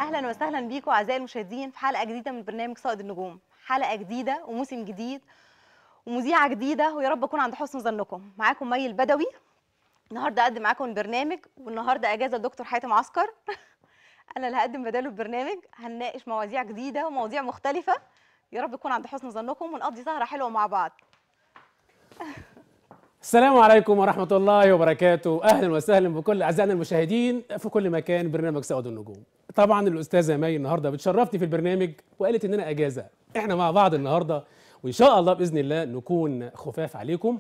اهلا وسهلا بيكم اعزائي المشاهدين في حلقه جديده من برنامج صائد النجوم حلقه جديده وموسم جديد ومذيعه جديده ويا رب اكون عند حسن ظنكم معاكم مي البدوي النهارده اقدم معاكم البرنامج والنهارده اجازه الدكتور حاتم عسكر انا اللي هقدم بداله البرنامج هنناقش مواضيع جديده ومواضيع مختلفه يا رب يكون عند حسن ظنكم ونقضي سهره حلوه مع بعض السلام عليكم ورحمة الله وبركاته أهلا وسهلا بكل أعزائنا المشاهدين في كل مكان برنامج سعود النجوم طبعا الأستاذة مي النهاردة بتشرفني في البرنامج وقالت إن أنا أجازة إحنا مع بعض النهاردة وإن شاء الله بإذن الله نكون خفاف عليكم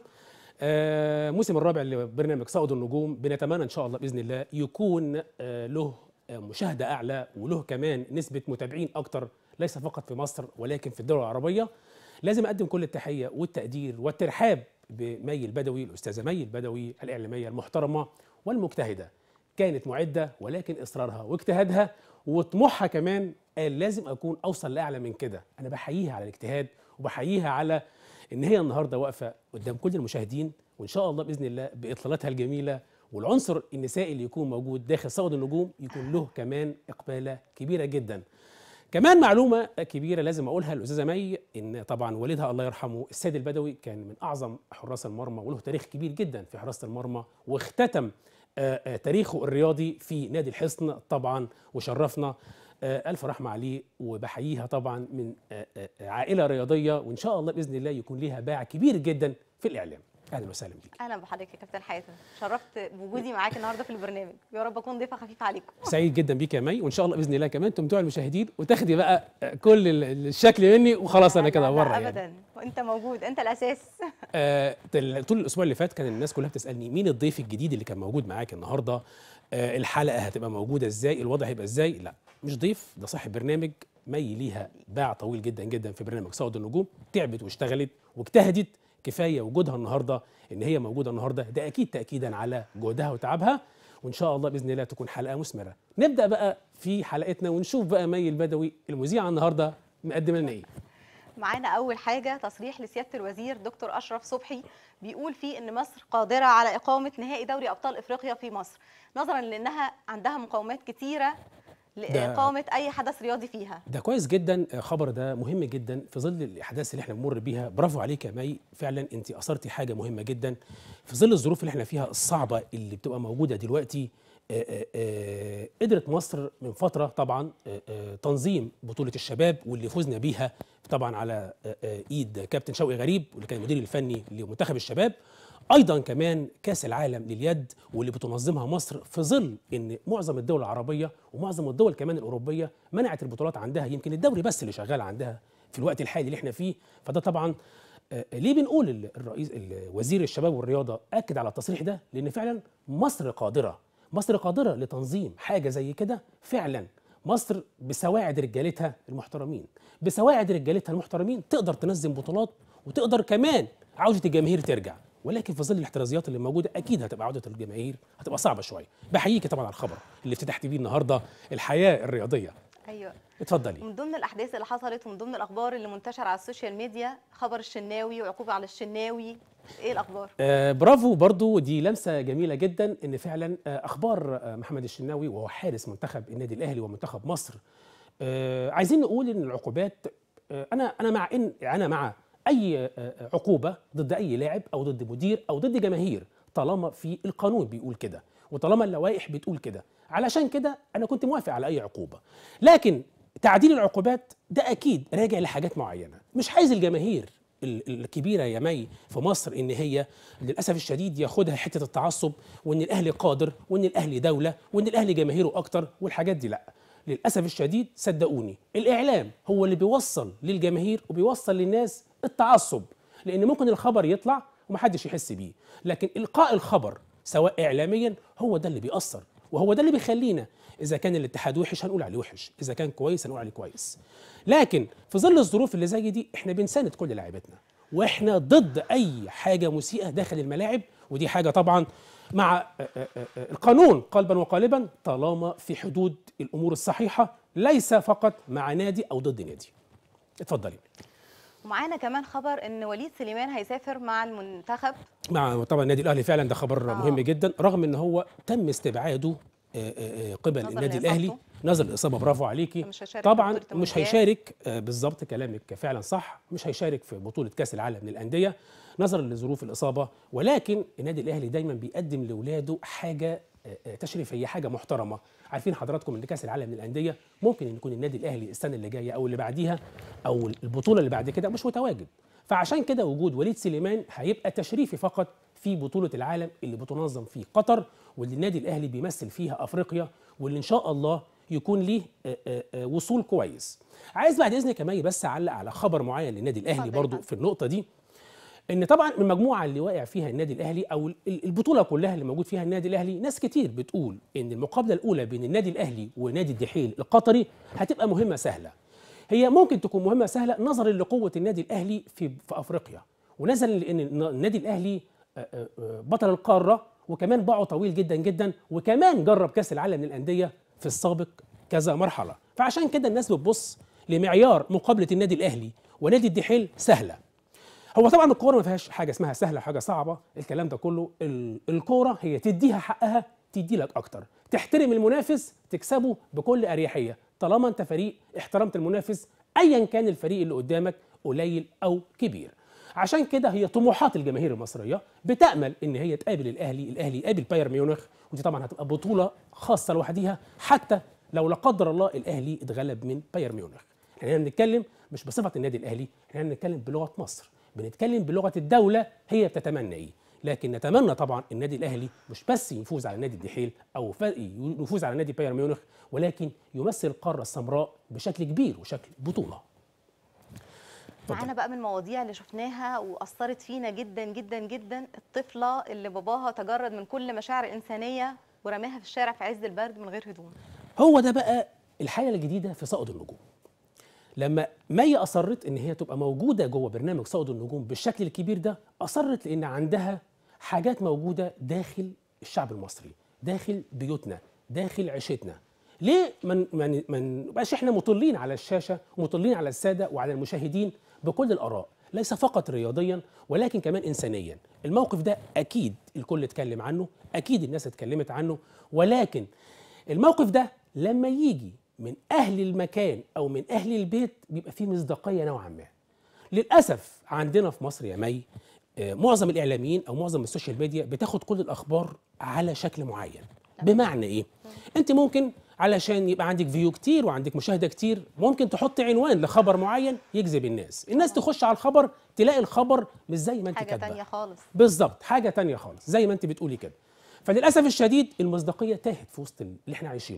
آه موسم الرابع لبرنامج صعود النجوم بنتمنى إن شاء الله بإذن الله يكون آه له آه، مشاهدة أعلى وله كمان نسبة متابعين أكتر ليس فقط في مصر ولكن في الدول العربية لازم أقدم كل التحية والتقدير والترحاب بمي البدوي الأستاذة مي البدوي الإعلامية المحترمة والمجتهدة كانت معدة ولكن إصرارها واجتهادها وطموحها كمان قال لازم أكون أوصل لأعلى من كده أنا بحييها على الاجتهاد وبحييها على إن هي النهاردة واقفة قدام كل المشاهدين وإن شاء الله بإذن الله بإطلالاتها الجميلة والعنصر النسائي اللي يكون موجود داخل صوت النجوم يكون له كمان إقبالة كبيرة جدا كمان معلومة كبيرة لازم أقولها للأستاذة مي إن طبعا والدها الله يرحمه السيد البدوي كان من أعظم حراس المرمى وله تاريخ كبير جدا في حراسة المرمى واختتم آه، آه، تاريخه الرياضي في نادي الحصن طبعا وشرفنا آه، ألف رحمة عليه وبحييها طبعا من آه، آه، عائلة رياضية وإن شاء الله بإذن الله يكون ليها باع كبير جدا في الإعلام أهلا وسهلا بك اهلا بحضرتك يا كابتن حاتم شرفت بوجودي معاك النهارده في البرنامج يا رب اكون ضيفه خفيفه عليكم سعيد جدا بيك يا مي وان شاء الله باذن الله كمان تمتعوا المشاهدين وتاخدي بقى كل ال- الشكل مني وخلاص انا لا، كده لا، بره يعني ابدا وانت موجود انت الاساس آه تل- طول الاسبوع اللي فات كان الناس كلها بتسالني مين الضيف الجديد اللي كان موجود معاك النهارده آه الحلقه هتبقى موجوده ازاي الوضع هيبقى ازاي لا مش ضيف ده صاحب برنامج مي ليها باع طويل جدا جدا في برنامج صعود النجوم تعبت واشتغلت واجتهدت كفايه وجودها النهارده ان هي موجوده النهارده ده اكيد تاكيدا على جهدها وتعبها وان شاء الله باذن الله تكون حلقه مثمره نبدا بقى في حلقتنا ونشوف بقى مي البدوي المذيعه النهارده مقدمه لنا ايه معانا اول حاجه تصريح لسياده الوزير دكتور اشرف صبحي بيقول فيه ان مصر قادره على اقامه نهائي دوري ابطال افريقيا في مصر نظرا لانها عندها مقومات كتيره لاقامه اي حدث رياضي فيها ده كويس جدا خبر ده مهم جدا في ظل الاحداث اللي احنا بنمر بيها برافو عليك يا مي فعلا انت اثرتي حاجه مهمه جدا في ظل الظروف اللي احنا فيها الصعبه اللي بتبقى موجوده دلوقتي آه، آه، آه، قدرت مصر من فتره طبعا آه، آه، تنظيم بطوله الشباب واللي فزنا بيها طبعا على آه، آه، ايد كابتن شوقي غريب واللي كان المدير الفني لمنتخب الشباب ايضا كمان كاس العالم لليد واللي بتنظمها مصر في ظل ان معظم الدول العربيه ومعظم الدول كمان الاوروبيه منعت البطولات عندها يمكن الدوري بس اللي شغال عندها في الوقت الحالي اللي احنا فيه فده طبعا آه، ليه بنقول ال- الرئيس ال- وزير الشباب والرياضه اكد على التصريح ده لان فعلا مصر قادره مصر قادره لتنظيم حاجه زي كده فعلا مصر بسواعد رجالتها المحترمين بسواعد رجالتها المحترمين تقدر تنظم بطولات وتقدر كمان عوده الجماهير ترجع ولكن في ظل الاحترازيات اللي موجوده اكيد هتبقى عوده الجماهير هتبقى صعبه شويه بحييكي طبعا على الخبر اللي افتتحت بيه النهارده الحياه الرياضيه ايوه اتفضلي من ضمن الاحداث اللي حصلت ومن ضمن الاخبار اللي منتشره على السوشيال ميديا خبر الشناوي وعقوبه على الشناوي ايه الاخبار آه برافو برضو دي لمسه جميله جدا ان فعلا آه اخبار آه محمد الشناوي وهو حارس منتخب النادي الاهلي ومنتخب مصر آه عايزين نقول ان العقوبات آه انا انا مع ان انا مع اي آه عقوبه ضد اي لاعب او ضد مدير او ضد جماهير طالما في القانون بيقول كده وطالما اللوائح بتقول كده علشان كده انا كنت موافق على اي عقوبه لكن تعديل العقوبات ده اكيد راجع لحاجات معينه مش عايز الجماهير ال- الكبيره يا مي في مصر ان هي للاسف الشديد ياخدها حته التعصب وان الاهلي قادر وان الاهلي دوله وان الاهلي جماهيره اكتر والحاجات دي لا للاسف الشديد صدقوني الاعلام هو اللي بيوصل للجماهير وبيوصل للناس التعصب لان ممكن الخبر يطلع ومحدش يحس بيه لكن القاء الخبر سواء اعلاميا هو ده اللي بيأثر وهو ده اللي بيخلينا اذا كان الاتحاد وحش هنقول عليه وحش اذا كان كويس هنقول عليه كويس لكن في ظل الظروف اللي زي دي احنا بنساند كل لاعبتنا واحنا ضد اي حاجه مسيئه داخل الملاعب ودي حاجه طبعا مع آه، آه، آه، القانون قلبا وقالبا طالما في حدود الامور الصحيحه ليس فقط مع نادي او ضد نادي اتفضلي ومعانا كمان خبر ان وليد سليمان هيسافر مع المنتخب مع طبعا النادي الاهلي فعلا ده خبر آه. مهم جدا رغم ان هو تم استبعاده آه، آه، آه، قبل نظراً النادي الاهلي لإصابته. نظر الاصابه برافو عليكي مش هيشارك في طبعا بطولة مش المونديال. هيشارك آه، بالظبط كلامك فعلا صح مش هيشارك في بطوله كاس العالم للانديه نظرا لظروف الاصابه ولكن النادي الاهلي دايما بيقدم لاولاده حاجه آه، آه، تشريفيه حاجه محترمه عارفين حضراتكم ان كاس العالم للانديه ممكن ان يكون النادي الاهلي السنه اللي جايه او اللي بعديها او البطوله اللي بعد كده مش متواجد فعشان كده وجود وليد سليمان هيبقى تشريفي فقط في بطوله العالم اللي بتنظم في قطر واللي النادي الاهلي بيمثل فيها افريقيا واللي ان شاء الله يكون ليه آه، آه، آه، وصول كويس عايز بعد اذنك يا مي بس اعلق على خبر معين للنادي الاهلي اتفضل يا برضو فندم. في النقطه دي ان طبعا المجموعه اللي واقع فيها النادي الاهلي او ال- البطوله كلها اللي موجود فيها النادي الاهلي ناس كتير بتقول ان المقابله الاولى بين النادي الاهلي ونادي الدحيل القطري هتبقى مهمه سهله هي ممكن تكون مهمه سهله نظرا لقوه النادي الاهلي في في افريقيا ونظرا لان النادي الاهلي آه، آه، آه، بطل القاره وكمان باعه طويل جدا جدا وكمان جرب كاس العالم للانديه في السابق كذا مرحله فعشان كده الناس بتبص لمعيار مقابله النادي الاهلي ونادي الدحيل سهله هو طبعا الكوره ما فيهاش حاجه اسمها سهله حاجه صعبه الكلام ده كله ال- الكوره هي تديها حقها تدي لك اكتر تحترم المنافس تكسبه بكل اريحيه طالما انت فريق احترمت المنافس ايا كان الفريق اللي قدامك قليل او كبير عشان كده هي طموحات الجماهير المصريه بتامل ان هي تقابل الاهلي الاهلي يقابل بايرن ميونخ ودي طبعا هتبقى بطوله خاصه لوحديها حتى لو لا قدر الله الاهلي اتغلب من بايرن ميونخ احنا بنتكلم مش بصفه النادي الاهلي احنا بنتكلم بلغه مصر بنتكلم بلغه الدوله هي بتتمنى ايه لكن نتمنى طبعا النادي الاهلي مش بس يفوز على نادي الدحيل او ف- يفوز على نادي بايرن ميونخ ولكن يمثل القاره السمراء بشكل كبير وشكل بطوله اتفضل. معانا بقى من المواضيع اللي شفناها واثرت فينا جدا جدا جدا الطفله اللي باباها تجرد من كل مشاعر انسانيه ورماها في الشارع في عز البرد من غير هدوم هو ده بقى الحاله الجديده في صائد النجوم لما مي اصرت ان هي تبقى موجوده جوه برنامج صائد النجوم بالشكل الكبير ده اصرت لان عندها حاجات موجوده داخل الشعب المصري داخل بيوتنا داخل عيشتنا ليه من من من بقاش احنا مطلين على الشاشه ومطلين على الساده وعلى المشاهدين بكل الاراء ليس فقط رياضيا ولكن كمان انسانيا الموقف ده اكيد الكل اتكلم عنه اكيد الناس اتكلمت عنه ولكن الموقف ده لما يجي من اهل المكان او من اهل البيت بيبقى فيه مصداقيه نوعا ما للاسف عندنا في مصر يا مي آه، معظم الاعلاميين او معظم السوشيال ميديا بتاخد كل الاخبار على شكل معين بمعنى ايه انت ممكن علشان يبقى عندك فيو كتير وعندك مشاهده كتير ممكن تحط عنوان لخبر معين يجذب الناس الناس تخش على الخبر تلاقي الخبر مش زي ما انت حاجه كاتبه تانية خالص بالظبط حاجه تانية خالص زي ما انت بتقولي كده فللاسف الشديد المصداقيه تاهت في وسط اللي احنا عايشينه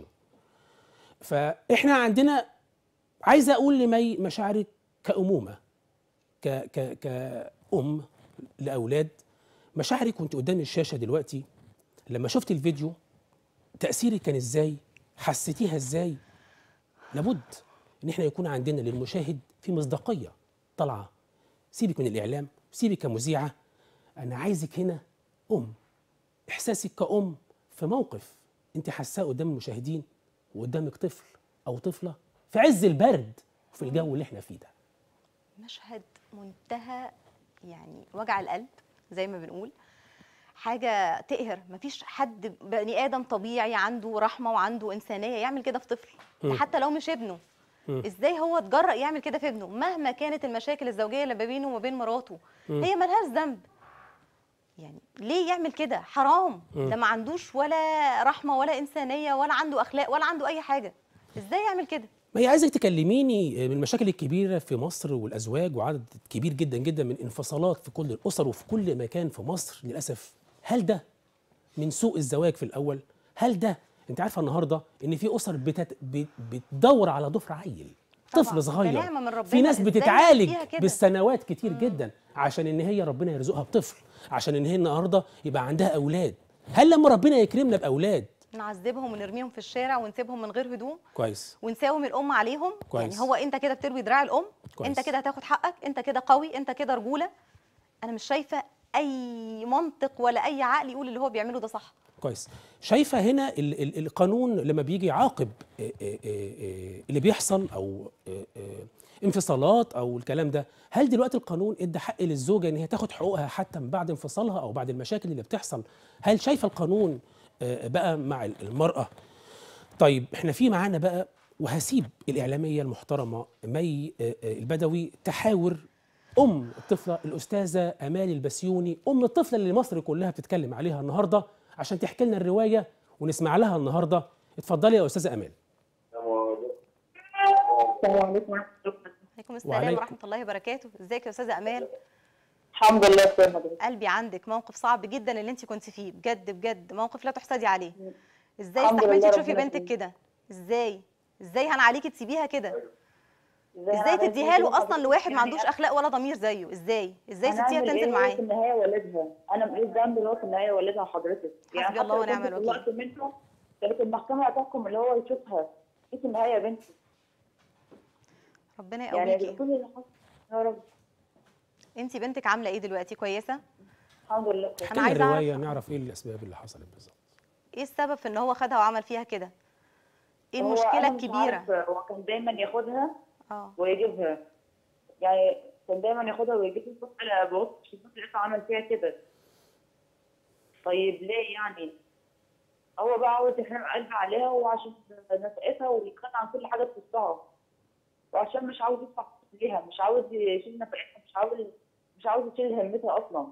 فاحنا عندنا عايز اقول لمي مشاعرك كامومه ك ك كأم لاولاد مشاعرك وانت قدام الشاشه دلوقتي لما شفت الفيديو تاثيرك كان ازاي حسيتيها ازاي لابد ان احنا يكون عندنا للمشاهد في مصداقيه طالعه سيبك من الاعلام سيبك كمذيعه انا عايزك هنا ام احساسك كأم في موقف انت حاساه قدام المشاهدين وقدامك طفل او طفله في عز البرد في الجو اللي احنا فيه ده مشهد منتهى يعني وجع القلب زي ما بنقول حاجه تقهر مفيش حد بني ادم طبيعي عنده رحمه وعنده انسانيه يعمل كده في طفل ده مم. حتى لو مش ابنه مم. ازاي هو اتجرأ يعمل كده في ابنه مهما كانت المشاكل الزوجيه اللي ما بينه وما بين مراته مم. هي ملهاش ذنب يعني ليه يعمل كده حرام مم. ده ما عندوش ولا رحمه ولا انسانيه ولا عنده اخلاق ولا عنده اي حاجه ازاي يعمل كده ما هي عايزك تكلميني من المشاكل الكبيرة في مصر والأزواج وعدد كبير جدا جدا من انفصالات في كل الأسر وفي كل مكان في مصر للأسف هل ده من سوء الزواج في الأول؟ هل ده أنت عارفة النهاردة إن في أسر بتت... بت- بتدور على ضفر عيل طبعاً، طفل ده صغير نعمة من ربنا، في ناس إزاي بتتعالج فيها كده؟ بالسنوات كتير جدا عشان ان هي ربنا يرزقها بطفل عشان ان هي النهارده يبقى عندها اولاد هل لما ربنا يكرمنا باولاد نعذبهم ونرميهم في الشارع ونسيبهم من غير هدوم كويس ونساوم الام عليهم كويس. يعني هو انت كده بتروي دراع الام كويس. انت كده هتاخد حقك انت كده قوي انت كده رجوله انا مش شايفه اي منطق ولا اي عقل يقول اللي هو بيعمله ده صح كويس شايفه هنا ال ال القانون لما بيجي يعاقب آه، آه، آه، اللي بيحصل او آه، آه، انفصالات او الكلام ده هل دلوقتي القانون ادى حق للزوجه ان هي تاخد حقوقها حتى من بعد انفصالها او بعد المشاكل اللي بتحصل هل شايفه القانون آه، بقى مع المراه طيب احنا في معانا بقى وهسيب الاعلاميه المحترمه مي آه، آه، البدوي تحاور ام الطفله الاستاذه امال البسيوني ام الطفله اللي مصر كلها بتتكلم عليها النهارده عشان تحكي لنا الروايه ونسمع لها النهارده اتفضلي يا استاذه امال السلام عليكم ورحمة الله وبركاته. عليكم السلام وعليكم. ورحمه الله وبركاته ازيك يا استاذه امال الحمد لله بخير حضرتك قلبي عندك موقف صعب جدا اللي انت كنت فيه بجد بجد موقف لا تحسدي عليه ازاي الحمد استحملتي لله تشوفي ربنا بنتك يخليك. كده ازاي ازاي هنعليكي تسيبيها كده أنا ازاي عملت تديها إيه له اصلا حضرتك؟ لواحد ما يعني عندوش اخلاق ولا ضمير زيه ازاي ازاي أنا سبتيها أعمل تنزل إيه؟ هو معاه في النهاية والدها أنا ماليش ذنب اللي هو في النهاية والدها حضرتك حسبي الله حتى لو ونعم كنت الوكيل. طلعت منه كانت المحكمة هتحكم اللي هو يشوفها إيه في النهاية يا بنتي ربنا يعني يقويكي كل اللي حصل يا رب انت بنتك عامله ايه دلوقتي كويسه الحمد لله بخير. أنا احكي عايزة لنا أعرف- الروايه نعرف ايه الاسباب اللي حصلت بالظبط ايه السبب في ان هو خدها وعمل فيها كده ايه هو المشكله أنا مش الكبيره عارفة، هو كان دايما ياخدها اه ويجيبها يعني كان دايما ياخدها ويجيبها الصبح انا ببص في الشباك لقيته عمل فيها كده طيب ليه يعني هو بقى عاوز يحرم قلبي عليها وعشان نفقتها ويتخانق عن كل حاجه تخصها وعشان مش عاوز يدفع فلوس ليها مش عاوز يشيل نفقتها مش عاوز مش عاوز يشيل همتها اصلا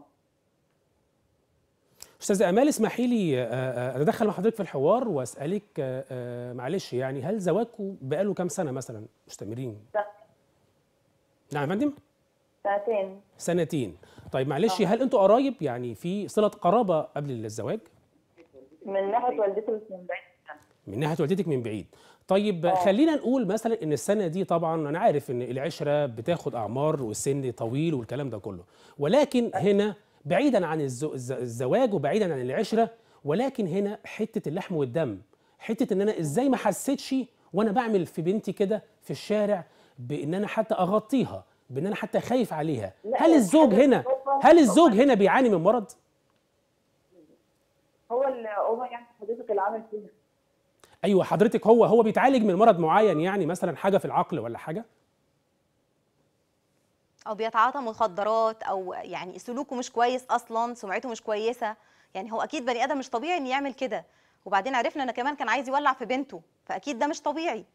استاذه امال اسمحي لي آه، آه، اتدخل مع حضرتك في الحوار واسالك آه، آه، معلش يعني هل زواجكم بقاله كام سنه مثلا مستمرين لا، نعم يا فندم سنتين سنتين طيب معلش هل انتوا قرايب يعني في صله قرابه قبل الزواج من ناحيه والدتي بس من بعيد جداً. من ناحيه والدتك من بعيد طيب خلينا نقول مثلا ان السنه دي طبعا انا عارف ان العشره بتاخد اعمار والسن طويل والكلام ده كله ولكن هنا بعيدا عن الزو- الز- الزواج وبعيدا عن العشره ولكن هنا حته اللحم والدم حته ان انا ازاي ما حسيتش وانا بعمل في بنتي كده في الشارع بان انا حتى اغطيها بان انا حتى خايف عليها لا، هل الزوج حاجة هنا هو- هل الزوج هنا بيعاني من مرض هو اللي هو يعني حضرتك اللي عمل فيها ايوه حضرتك هو هو بيتعالج من مرض معين يعني مثلا حاجه في العقل ولا حاجه او بيتعاطى مخدرات او يعني سلوكه مش كويس اصلا سمعته مش كويسه يعني هو اكيد بني ادم مش طبيعي ان يعمل كده وبعدين عرفنا ان كمان كان عايز يولع في بنته فاكيد ده مش طبيعي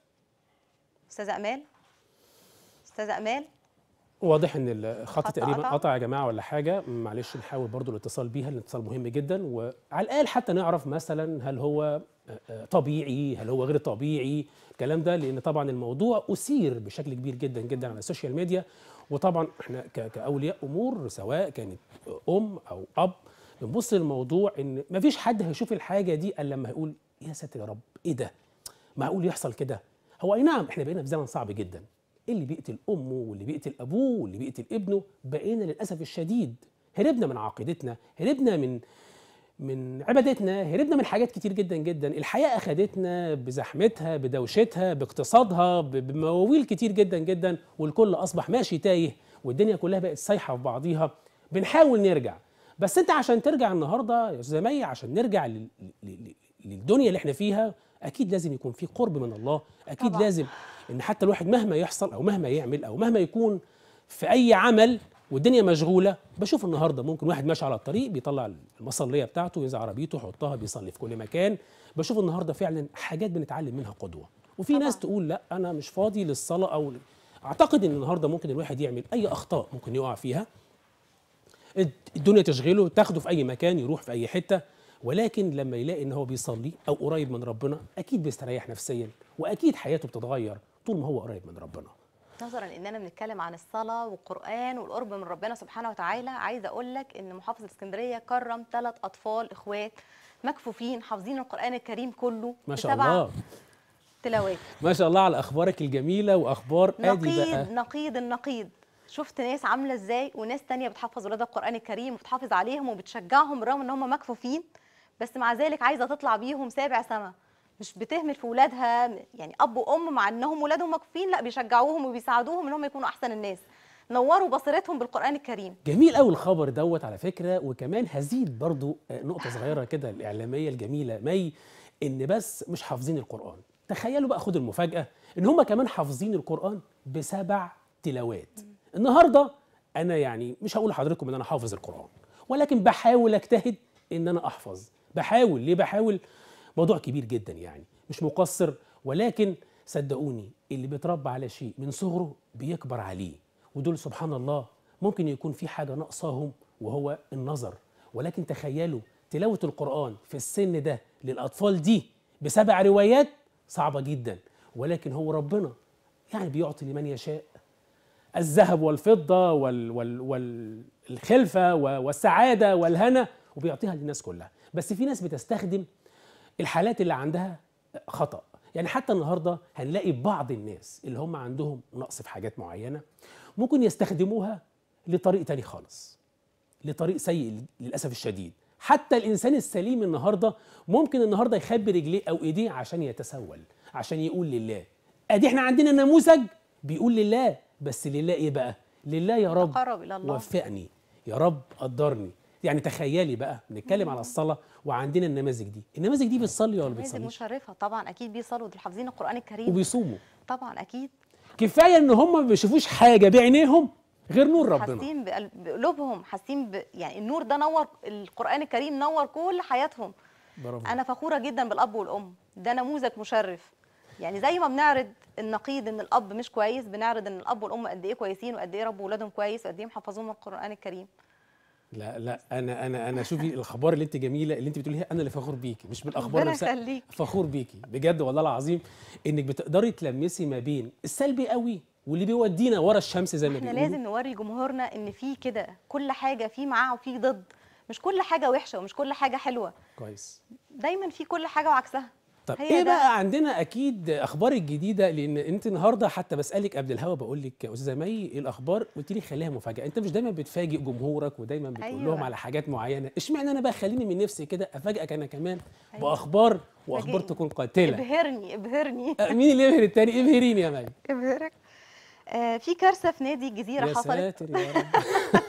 استاذه امال استاذه امال واضح ان الخط خط تقريبا قطع. قطع يا جماعه ولا حاجه معلش نحاول برضو الاتصال بيها الاتصال مهم جدا وعلى الاقل حتى نعرف مثلا هل هو آه، آه، طبيعي هل هو غير طبيعي الكلام ده لان طبعا الموضوع اثير بشكل كبير جدا جدا على السوشيال ميديا وطبعا احنا ك- كاولياء امور سواء كانت ام او اب بنبص للموضوع ان مفيش حد هيشوف الحاجه دي الا لما هيقول يا ساتر يا رب ايه ده معقول يحصل كده هو اي نعم احنا بقينا في زمن صعب جدا اللي بيقتل امه واللي بيقتل ابوه واللي بيقتل ابنه بقينا للاسف الشديد هربنا من عقيدتنا هربنا من من عبادتنا هربنا من حاجات كتير جدا جدا الحياه اخذتنا بزحمتها بدوشتها باقتصادها ب- بمواويل كتير جدا جدا والكل اصبح ماشي تايه والدنيا كلها بقت سايحه في بعضيها بنحاول نرجع بس انت عشان ترجع النهارده يا استاذ مي عشان نرجع لل- لل- للدنيا اللي احنا فيها اكيد لازم يكون في قرب من الله اكيد طبعاً. لازم ان حتى الواحد مهما يحصل او مهما يعمل او مهما يكون في اي عمل والدنيا مشغوله بشوف النهارده ممكن واحد ماشي على الطريق بيطلع المصليه بتاعته ينزل عربيته يحطها بيصلي في كل مكان بشوف النهارده فعلا حاجات بنتعلم منها قدوه وفي ناس تقول لا انا مش فاضي للصلاه او اعتقد ان النهارده ممكن الواحد يعمل اي اخطاء ممكن يقع فيها الدنيا تشغله تاخده في اي مكان يروح في اي حته ولكن لما يلاقي ان هو بيصلي او قريب من ربنا اكيد بيستريح نفسيا واكيد حياته بتتغير طول ما هو قريب من ربنا نظرا اننا بنتكلم عن الصلاه والقران والقرب من ربنا سبحانه وتعالى عايزه اقول لك ان محافظ اسكندريه كرم ثلاث اطفال اخوات مكفوفين حافظين القران الكريم كله ما شاء بسبع الله تلاوات ما شاء الله على اخبارك الجميله واخبار ادي بقى نقيض نقيض النقيض شفت ناس عامله ازاي وناس تانية بتحفظ ولادها القران الكريم وبتحافظ عليهم وبتشجعهم بالرغم ان هم مكفوفين بس مع ذلك عايزه تطلع بيهم سابع سما مش بتهمل في ولادها يعني اب وام مع انهم ولادهم مكفوفين لا بيشجعوهم وبيساعدوهم ان هم يكونوا احسن الناس نوروا بصيرتهم بالقران الكريم جميل قوي الخبر دوت على فكره وكمان هزيد برضو آه، نقطه صغيره كده الاعلاميه الجميله مي ان بس مش حافظين القران تخيلوا بقى خدوا المفاجاه ان هم كمان حافظين القران بسبع تلاوات النهارده انا يعني مش هقول لحضراتكم ان انا حافظ القران ولكن بحاول اجتهد ان انا احفظ بحاول ليه بحاول موضوع كبير جدا يعني مش مقصر ولكن صدقوني اللي بيتربى على شيء من صغره بيكبر عليه ودول سبحان الله ممكن يكون في حاجه ناقصاهم وهو النظر ولكن تخيلوا تلاوه القران في السن ده للاطفال دي بسبع روايات صعبه جدا ولكن هو ربنا يعني بيعطي لمن يشاء الذهب والفضة وال وال والخلفة والسعادة والهنا وبيعطيها للناس كلها بس في ناس بتستخدم الحالات اللي عندها خطأ يعني حتى النهاردة هنلاقي بعض الناس اللي هم عندهم نقص في حاجات معينة ممكن يستخدموها لطريق تاني خالص لطريق سيء للأسف الشديد حتى الإنسان السليم النهاردة ممكن النهاردة يخبي رجليه أو إيديه عشان يتسول عشان يقول لله ادي احنا عندنا نموذج بيقول لله بس لله ايه بقى لله يا رب تقرب الى الله وفقني يا رب قدرني يعني تخيلي بقى بنتكلم على الصلاه وعندنا النماذج دي النماذج دي بتصلي ولا نماذج بتصليش مشرفه طبعا اكيد بيصلوا دول حافظين القران الكريم وبيصوموا طبعا اكيد كفايه ان هم ما بيشوفوش حاجه بعينيهم غير نور ربنا حاسين بقل- بقلوبهم حاسين ب... يعني النور ده نور القران الكريم نور كل حياتهم برافو انا فخوره جدا بالاب والام ده نموذج مشرف يعني زي ما بنعرض النقيض ان الاب مش كويس بنعرض ان الاب والام قد ايه كويسين وقد ايه ربوا ولادهم كويس وقد ايه محفظين من القران الكريم لا لا انا انا انا شوفي الاخبار اللي انت جميله اللي انت بتقوليها انا اللي فخور بيكي مش بالاخبار ربنا نفسها يخليك. فخور بيكي بجد والله العظيم انك بتقدري تلمسي ما بين السلبي قوي واللي بيودينا ورا الشمس زي ما احنا بيقولوا لازم نوري جمهورنا ان في كده كل حاجه في معاه وفي ضد مش كل حاجه وحشه ومش كل حاجه حلوه كويس دايما في كل حاجه وعكسها طب هي ايه ده. بقى عندنا اكيد اخبار الجديده لان انت النهارده حتى بسالك قبل الهوا بقول لك يا استاذه مي ايه الاخبار قلت لي خليها مفاجاه انت مش دايما بتفاجئ جمهورك ودايما بتقول أيوة. لهم على حاجات معينه اشمعنى انا بقى خليني من نفسي كده افاجئك انا كمان أيوة. باخبار واخبار فاجئني. تكون قاتله ابهرني ابهرني أه، مين اللي يبهر التاني ابهريني يا مي ابهرك آه في كارثه في نادي الجزيره يا حصلت ساتر يا رب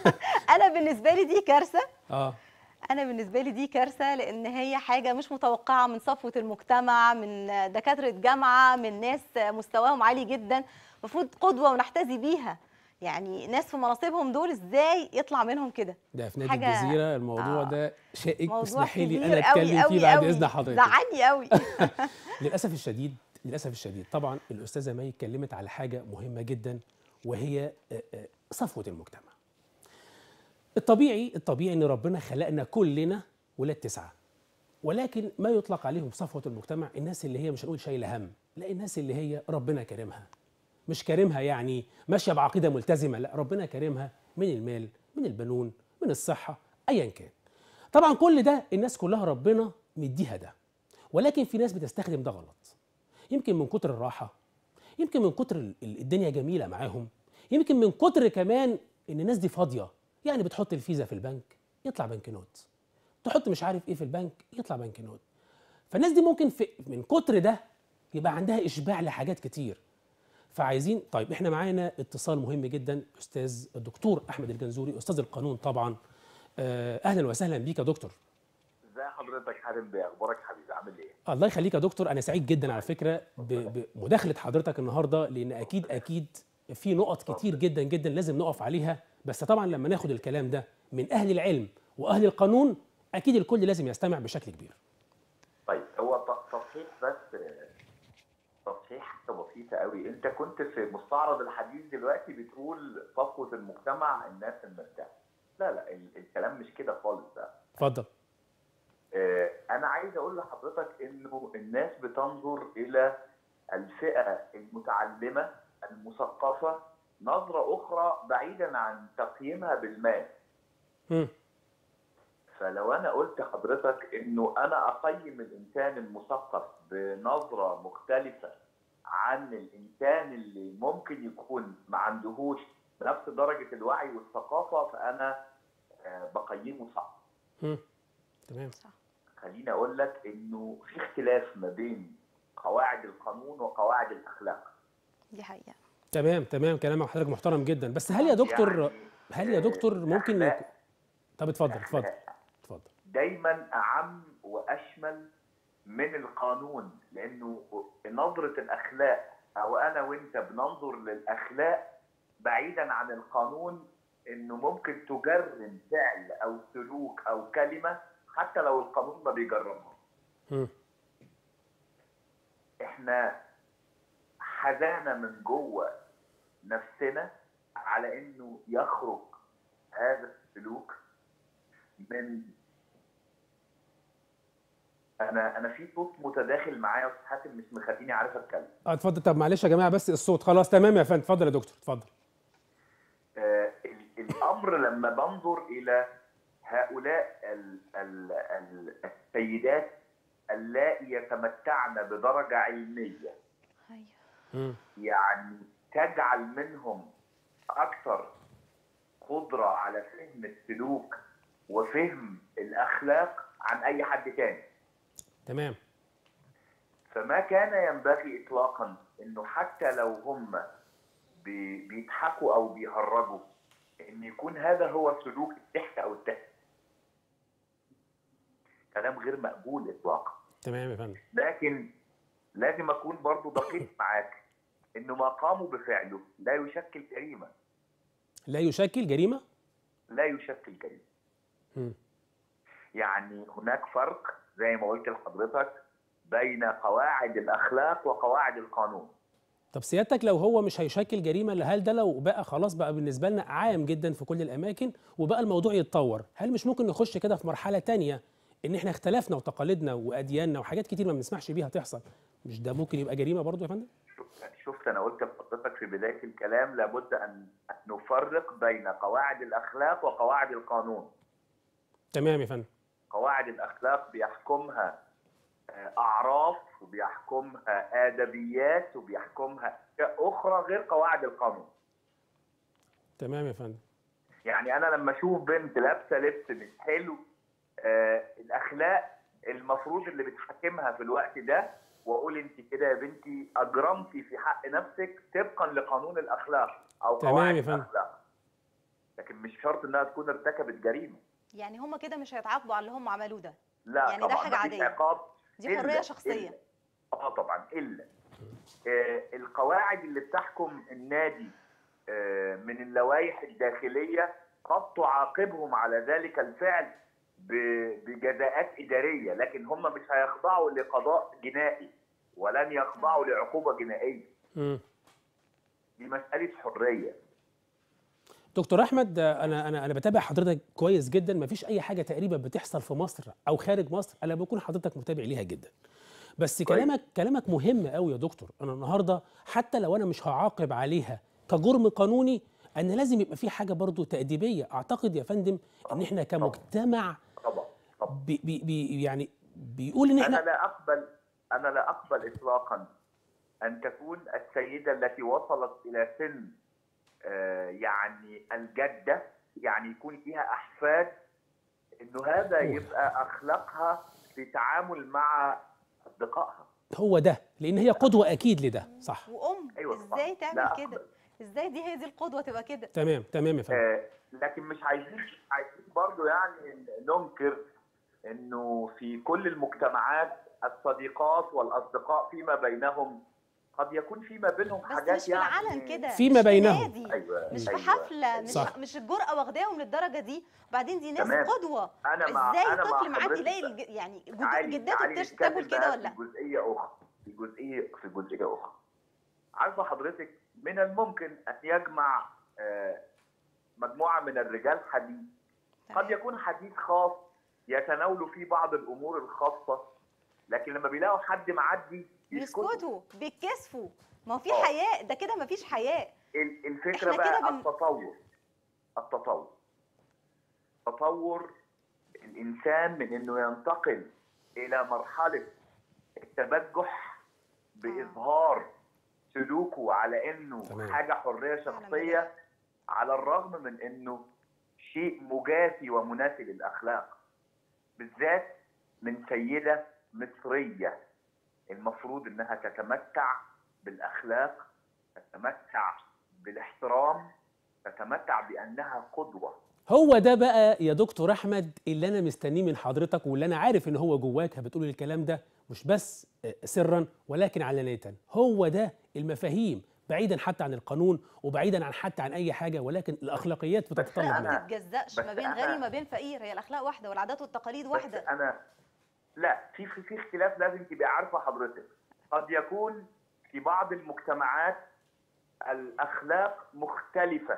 انا بالنسبه لي دي كارثه اه انا بالنسبه لي دي كارثه لان هي حاجه مش متوقعه من صفوه المجتمع من دكاتره جامعه من ناس مستواهم عالي جدا المفروض قدوه ونحتذي بيها يعني ناس في مناصبهم دول ازاي يطلع منهم كده ده في نادي حاجة- الجزيره الموضوع آه. ده شائك موضوع اسمحي لي كبير انا قوي اتكلم قوي فيه بعد قوي. اذن حضرتك زعلني قوي للاسف الشديد للاسف الشديد طبعا الاستاذه مي اتكلمت على حاجه مهمه جدا وهي آه، آه، صفوه المجتمع الطبيعي الطبيعي ان ربنا خلقنا كلنا ولاد تسعه ولكن ما يطلق عليهم صفوه المجتمع الناس اللي هي مش هنقول شايله هم لا الناس اللي هي ربنا كرمها مش كرمها يعني ماشيه بعقيده ملتزمه لا ربنا كرمها من المال من البنون من الصحه ايا كان طبعا كل ده الناس كلها ربنا مديها ده ولكن في ناس بتستخدم ده غلط يمكن من كتر الراحه يمكن من كتر ال- ال- الدنيا جميله معاهم يمكن من كتر كمان ان الناس دي فاضيه يعني بتحط الفيزا في البنك يطلع بنك نوت تحط مش عارف ايه في البنك يطلع بنك نوت فالناس دي ممكن في من كتر ده يبقى عندها اشباع لحاجات كتير فعايزين طيب احنا معانا اتصال مهم جدا استاذ الدكتور احمد الجنزوري استاذ القانون طبعا آه، اهلا وسهلا بيك يا دكتور ازي حضرتك حارم بيه اخبارك حبيبي عامل ايه الله يخليك يا دكتور انا سعيد جدا على فكره ب- بمداخله حضرتك النهارده لان اكيد اكيد في نقط كتير جدا جدا لازم نقف عليها بس طبعا لما ناخد الكلام ده من اهل العلم واهل القانون اكيد الكل لازم يستمع بشكل كبير طيب هو ت- تصحيح بس آه، تصحيح حاجه بسيطه قوي انت كنت في مستعرض الحديث دلوقتي بتقول صفوه المجتمع الناس المرتاحه لا لا ال- الكلام مش كده خالص بقى اتفضل آه، انا عايز اقول لحضرتك انه الناس بتنظر الى الفئه المتعلمه المثقفه نظره اخرى بعيدا عن تقييمها بالمال مم. فلو انا قلت حضرتك انه انا اقيم الانسان المثقف بنظره مختلفه عن الانسان اللي ممكن يكون ما عندهوش نفس درجه الوعي والثقافه فانا آه، بقيمه صح مم. تمام خليني اقول لك انه في اختلاف ما بين قواعد القانون وقواعد الاخلاق دي حقيقه تمام تمام كلام حضرتك محترم جدا بس هل يا دكتور يعني، هل يا دكتور آه، ممكن الأخلاق- يكون طب اتفضل اتفضل الأخلاق اتفضل دايما اعم واشمل من القانون لانه نظره الاخلاق او انا وانت بننظر للاخلاق بعيدا عن القانون انه ممكن تجرم فعل او سلوك او كلمه حتى لو القانون ما بيجرمها مم. احنا حزانه من جوه نفسنا على انه يخرج هذا السلوك من انا انا في صوت متداخل معايا يا استاذ حاتم مش مخليني عارف اتكلم اه اتفضل طب معلش يا جماعه بس الصوت خلاص تمام يا فندم اتفضل يا دكتور اتفضل آه، ال- الامر لما بنظر الى هؤلاء ال ال ال السيدات اللائي يتمتعن بدرجه علميه أيوة. مم. يعني تجعل منهم اكثر قدره على فهم السلوك وفهم الاخلاق عن اي حد تاني تمام فما كان ينبغي اطلاقا انه حتى لو هم بي- بيضحكوا او بيهرجوا ان يكون هذا هو سلوك الضحك او الضحك كلام غير مقبول اطلاقا تمام يا فندم لكن لازم اكون برضو دقيق معاك انه ما قاموا بفعله لا يشكل جريمه لا يشكل جريمه لا يشكل جريمه مم. يعني هناك فرق زي ما قلت لحضرتك بين قواعد الاخلاق وقواعد القانون طب سيادتك لو هو مش هيشكل جريمه هل ده لو بقى خلاص بقى بالنسبه لنا عام جدا في كل الاماكن وبقى الموضوع يتطور هل مش ممكن نخش كده في مرحله تانية ان احنا اختلفنا وتقاليدنا وادياننا وحاجات كتير ما بنسمحش بيها تحصل مش ده ممكن يبقى جريمه برضو يا فندم شفت- شفت انا قلت لحضرتك في بدايه الكلام لابد ان نفرق بين قواعد الاخلاق وقواعد القانون تمام يا فندم قواعد الاخلاق بيحكمها آه، اعراف وبيحكمها ادبيات وبيحكمها اشياء اخرى غير قواعد القانون تمام يا فندم يعني انا لما اشوف بنت لابسه لبس مش حلو آه الاخلاق المفروض اللي بتحكمها في الوقت ده واقول انت كده يا بنتي اجرمتي في حق نفسك طبقا لقانون الاخلاق او تمام قواعد يا فندم. الاخلاق لكن مش شرط انها تكون ارتكبت جريمه يعني هم كده مش هيتعاقبوا على اللي هم عملوه ده لا يعني ده طبعا حاجة مفيش عادية. عقاب دي إلا- حريه شخصيه إلا. اه طبعا الا آه القواعد اللي بتحكم النادي آه من اللوائح الداخليه قد تعاقبهم على ذلك الفعل ب- بجزاءات اداريه لكن هم مش هيخضعوا لقضاء جنائي ولن يخضعوا لعقوبه جنائيه مم. دي مساله حريه دكتور احمد آه، انا انا انا بتابع حضرتك كويس جدا مفيش اي حاجه تقريبا بتحصل في مصر او خارج مصر الا بكون حضرتك متابع ليها جدا بس كويس. كلامك كلامك مهم قوي يا دكتور انا النهارده حتى لو انا مش هعاقب عليها كجرم قانوني ان لازم يبقى في حاجه برضو تاديبيه اعتقد يا فندم ان احنا كمجتمع طبعا طبعا بي بي بي يعني بيقول ان انا احنا لا اقبل انا لا اقبل اطلاقا ان تكون السيده التي وصلت الى سن آه، يعني الجده يعني يكون فيها احفاد انه هذا أوه. يبقى اخلاقها في تعامل مع اصدقائها هو ده لان هي قدوه اكيد لده صح وام أيوة طبعاً. ازاي لا تعمل أقبل. كده ازاي دي هي دي القدوه تبقى كده تمام تمام يا فندم آه، لكن مش عايزين مش عايزين برضه يعني ننكر انه في كل المجتمعات الصديقات والاصدقاء فيما بينهم قد يكون فيما بينهم بس حاجات مش في يعني العلن كده فيما مش في بينهم. نادي، ايوه مش أيوة. في حفله مش صح. مش الجرأه واخداهم للدرجه دي وبعدين دي ناس تمام. قدوه انا مع ازاي انا مع طفل معدي حضرتك يلاقي الج... يعني جد... تعالي- جدته تعالي بتش... نتكلم تاكل كده بقى ولا لا في جزئيه اخرى في جزئيه في جزئيه اخرى عارفه حضرتك من الممكن ان يجمع آه، مجموعه من الرجال حديث قد تمام. يكون حديث خاص يتناولوا فيه بعض الامور الخاصه لكن لما بيلاقوا حد معدي يسكتوا بيسكتوا بيتكسفوا ما هو في آه. حياء ده كده مفيش حياء ال- الفكره إحنا كده بقى بن- التطور التطور تطور الانسان من انه ينتقل الى مرحله التبجح باظهار سلوكه على انه تمام. حاجه حريه شخصيه على الرغم من انه شيء مجافي ومنافي للاخلاق بالذات من سيده مصريه المفروض انها تتمتع بالاخلاق تتمتع بالاحترام تتمتع بانها قدوه هو ده بقى يا دكتور احمد اللي انا مستنيه من حضرتك واللي انا عارف ان هو جواك بتقول الكلام ده مش بس آه، سرا ولكن علانيه هو ده المفاهيم بعيدا حتى عن القانون وبعيدا عن حتى عن اي حاجه ولكن الاخلاقيات بتتطلب ما أنا- منها بتتجزأش بس ما بين أنا- غني وما بين فقير هي الاخلاق واحده والعادات والتقاليد بس واحده انا لا في في في اختلاف لازم تبقى عارفه حضرتك قد يكون في بعض المجتمعات الاخلاق مختلفه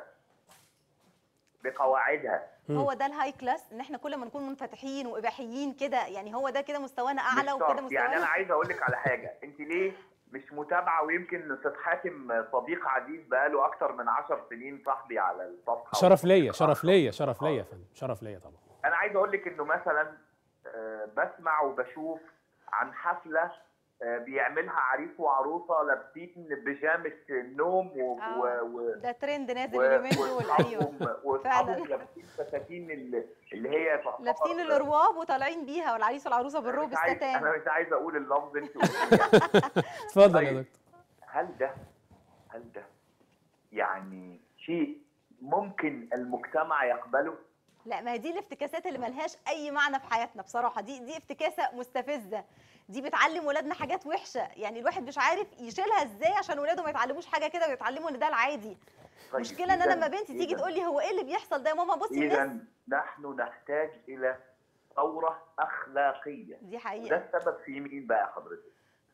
بقواعدها مم. هو ده الهاي كلاس ان احنا كل ما نكون منفتحين واباحيين كده يعني هو ده كده مستوانا اعلى مش وكده شرط. يعني انا مستوانا عايز اقول لك على حاجه انت ليه مش متابعه ويمكن استاذ حاتم صديق عزيز بقاله اكتر من 10 سنين صاحبي على الصفحه شرف ليا شرف ليا شرف ليا يا فندم شرف ليا طبعا انا عايز اقول لك انه مثلا آه، بسمع وبشوف عن حفله آه، بيعملها عريس وعروسه لابسين بيجامه النوم و... آه. و... و... ده ترند نازل و- اليومين دول ايوه واصحابهم واصحابهم فعلا. لابسين فساتين اللي, اللي هي تعتبر- لابسين الرواب وطالعين بيها والعريس والعروسه أنا بالروب مش عايز- الستان انا مش عايز اقول اللفظ انت قلتيه اتفضل يا طيب. دكتور هل ده هل ده يعني شيء ممكن المجتمع يقبله؟ لا ما هي دي الافتكاسات اللي ملهاش اي معنى في حياتنا بصراحه دي دي افتكاسه مستفزه دي بتعلم ولادنا حاجات وحشه يعني الواحد مش عارف يشيلها ازاي عشان ولاده ما يتعلموش حاجه كده ويتعلموا ان ده العادي طيب مشكله ان انا إذن- لما بنتي تيجي إذن- تقول لي هو ايه اللي بيحصل ده يا ماما بصي الناس اذا نحن نحتاج الى ثوره اخلاقيه دي وده حقيقه السبب في مين بقى حضرتك؟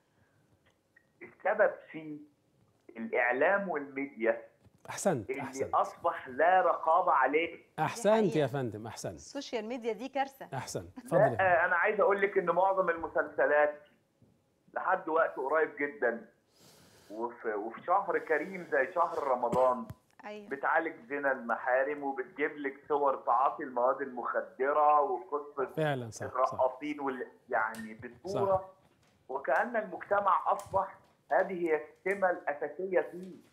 السبب في الاعلام والميديا احسنت اللي احسنت اصبح لا رقابه عليه احسنت حقيقة. يا فندم احسنت السوشيال ميديا دي كارثه احسنت اتفضل يا فندم. لا انا عايز اقول لك ان معظم المسلسلات لحد وقت قريب جدا وفي, وفي شهر كريم زي شهر رمضان ايوه بتعالج زنا المحارم وبتجيب لك صور تعاطي المواد المخدره وقصه فعلا صح صح الرقاصين وال... يعني بصوره وكأن المجتمع أصبح هذه هي السمة الأساسية فيه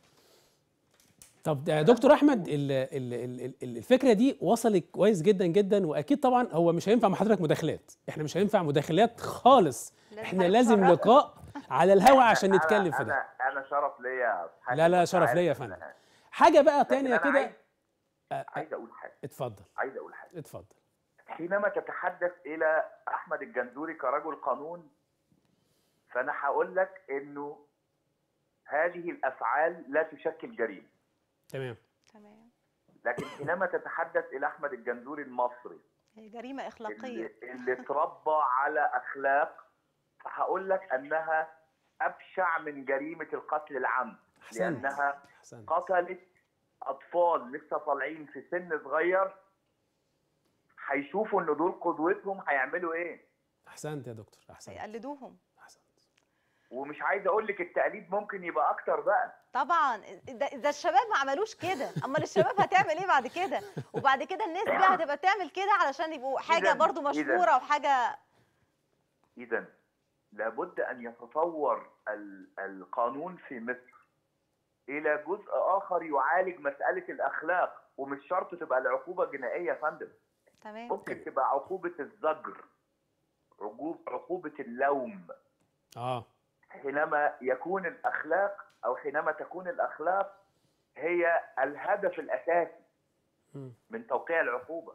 طب ده دكتور احمد ال- ال- ال- ال- الفكره دي وصلت كويس جدا جدا واكيد طبعا هو مش هينفع مع حضرتك مداخلات احنا مش هينفع مداخلات خالص لازم احنا حضرتك لازم تشرفنا. لقاء على الهوا عشان أنا- نتكلم في ده أنا أنا شرف ليا يا حاتم، لا لا وأنت شرف عارف ليا يا إن- فندم حاجه بقى لكن تانية أنا كده عايز- آه، عايز أقول حاجة اتفضل عايز أقول حاجة اتفضل حينما تتحدث إلى أحمد الجنزوري كرجل قانون فأنا هقول لك إنه هذه الأفعال لا تشكل جريمة تمام تمام لكن حينما تتحدث إلى أحمد الجنزوري المصري هي جريمه اخلاقيه اللي, اللي اتربى على اخلاق فهقول لك انها ابشع من جريمه القتل العمد احسنت لانها احسنت قتلت اطفال لسه طالعين في سن صغير هيشوفوا ان دول قدوتهم هيعملوا ايه احسنت يا دكتور احسنت هيقلدوهم احسنت ومش عايز اقول لك التقليد ممكن يبقى اكتر بقى طبعا ده, ده الشباب ما عملوش كده امال الشباب هتعمل ايه بعد كده وبعد كده الناس بقى هتبقى تعمل كده علشان يبقوا حاجه إذن- برضو إذن. مشهوره وحاجه اذا لابد ان يتطور ال- القانون في مصر الى جزء اخر يعالج مساله الاخلاق ومش شرط تبقى العقوبه جنائيه يا فندم تمام ممكن تبقى عقوبة الزجر عقوب عقوبة اللوم اه حينما يكون الأخلاق أو حينما تكون الأخلاق هي الهدف الأساسي مم. من توقيع العقوبة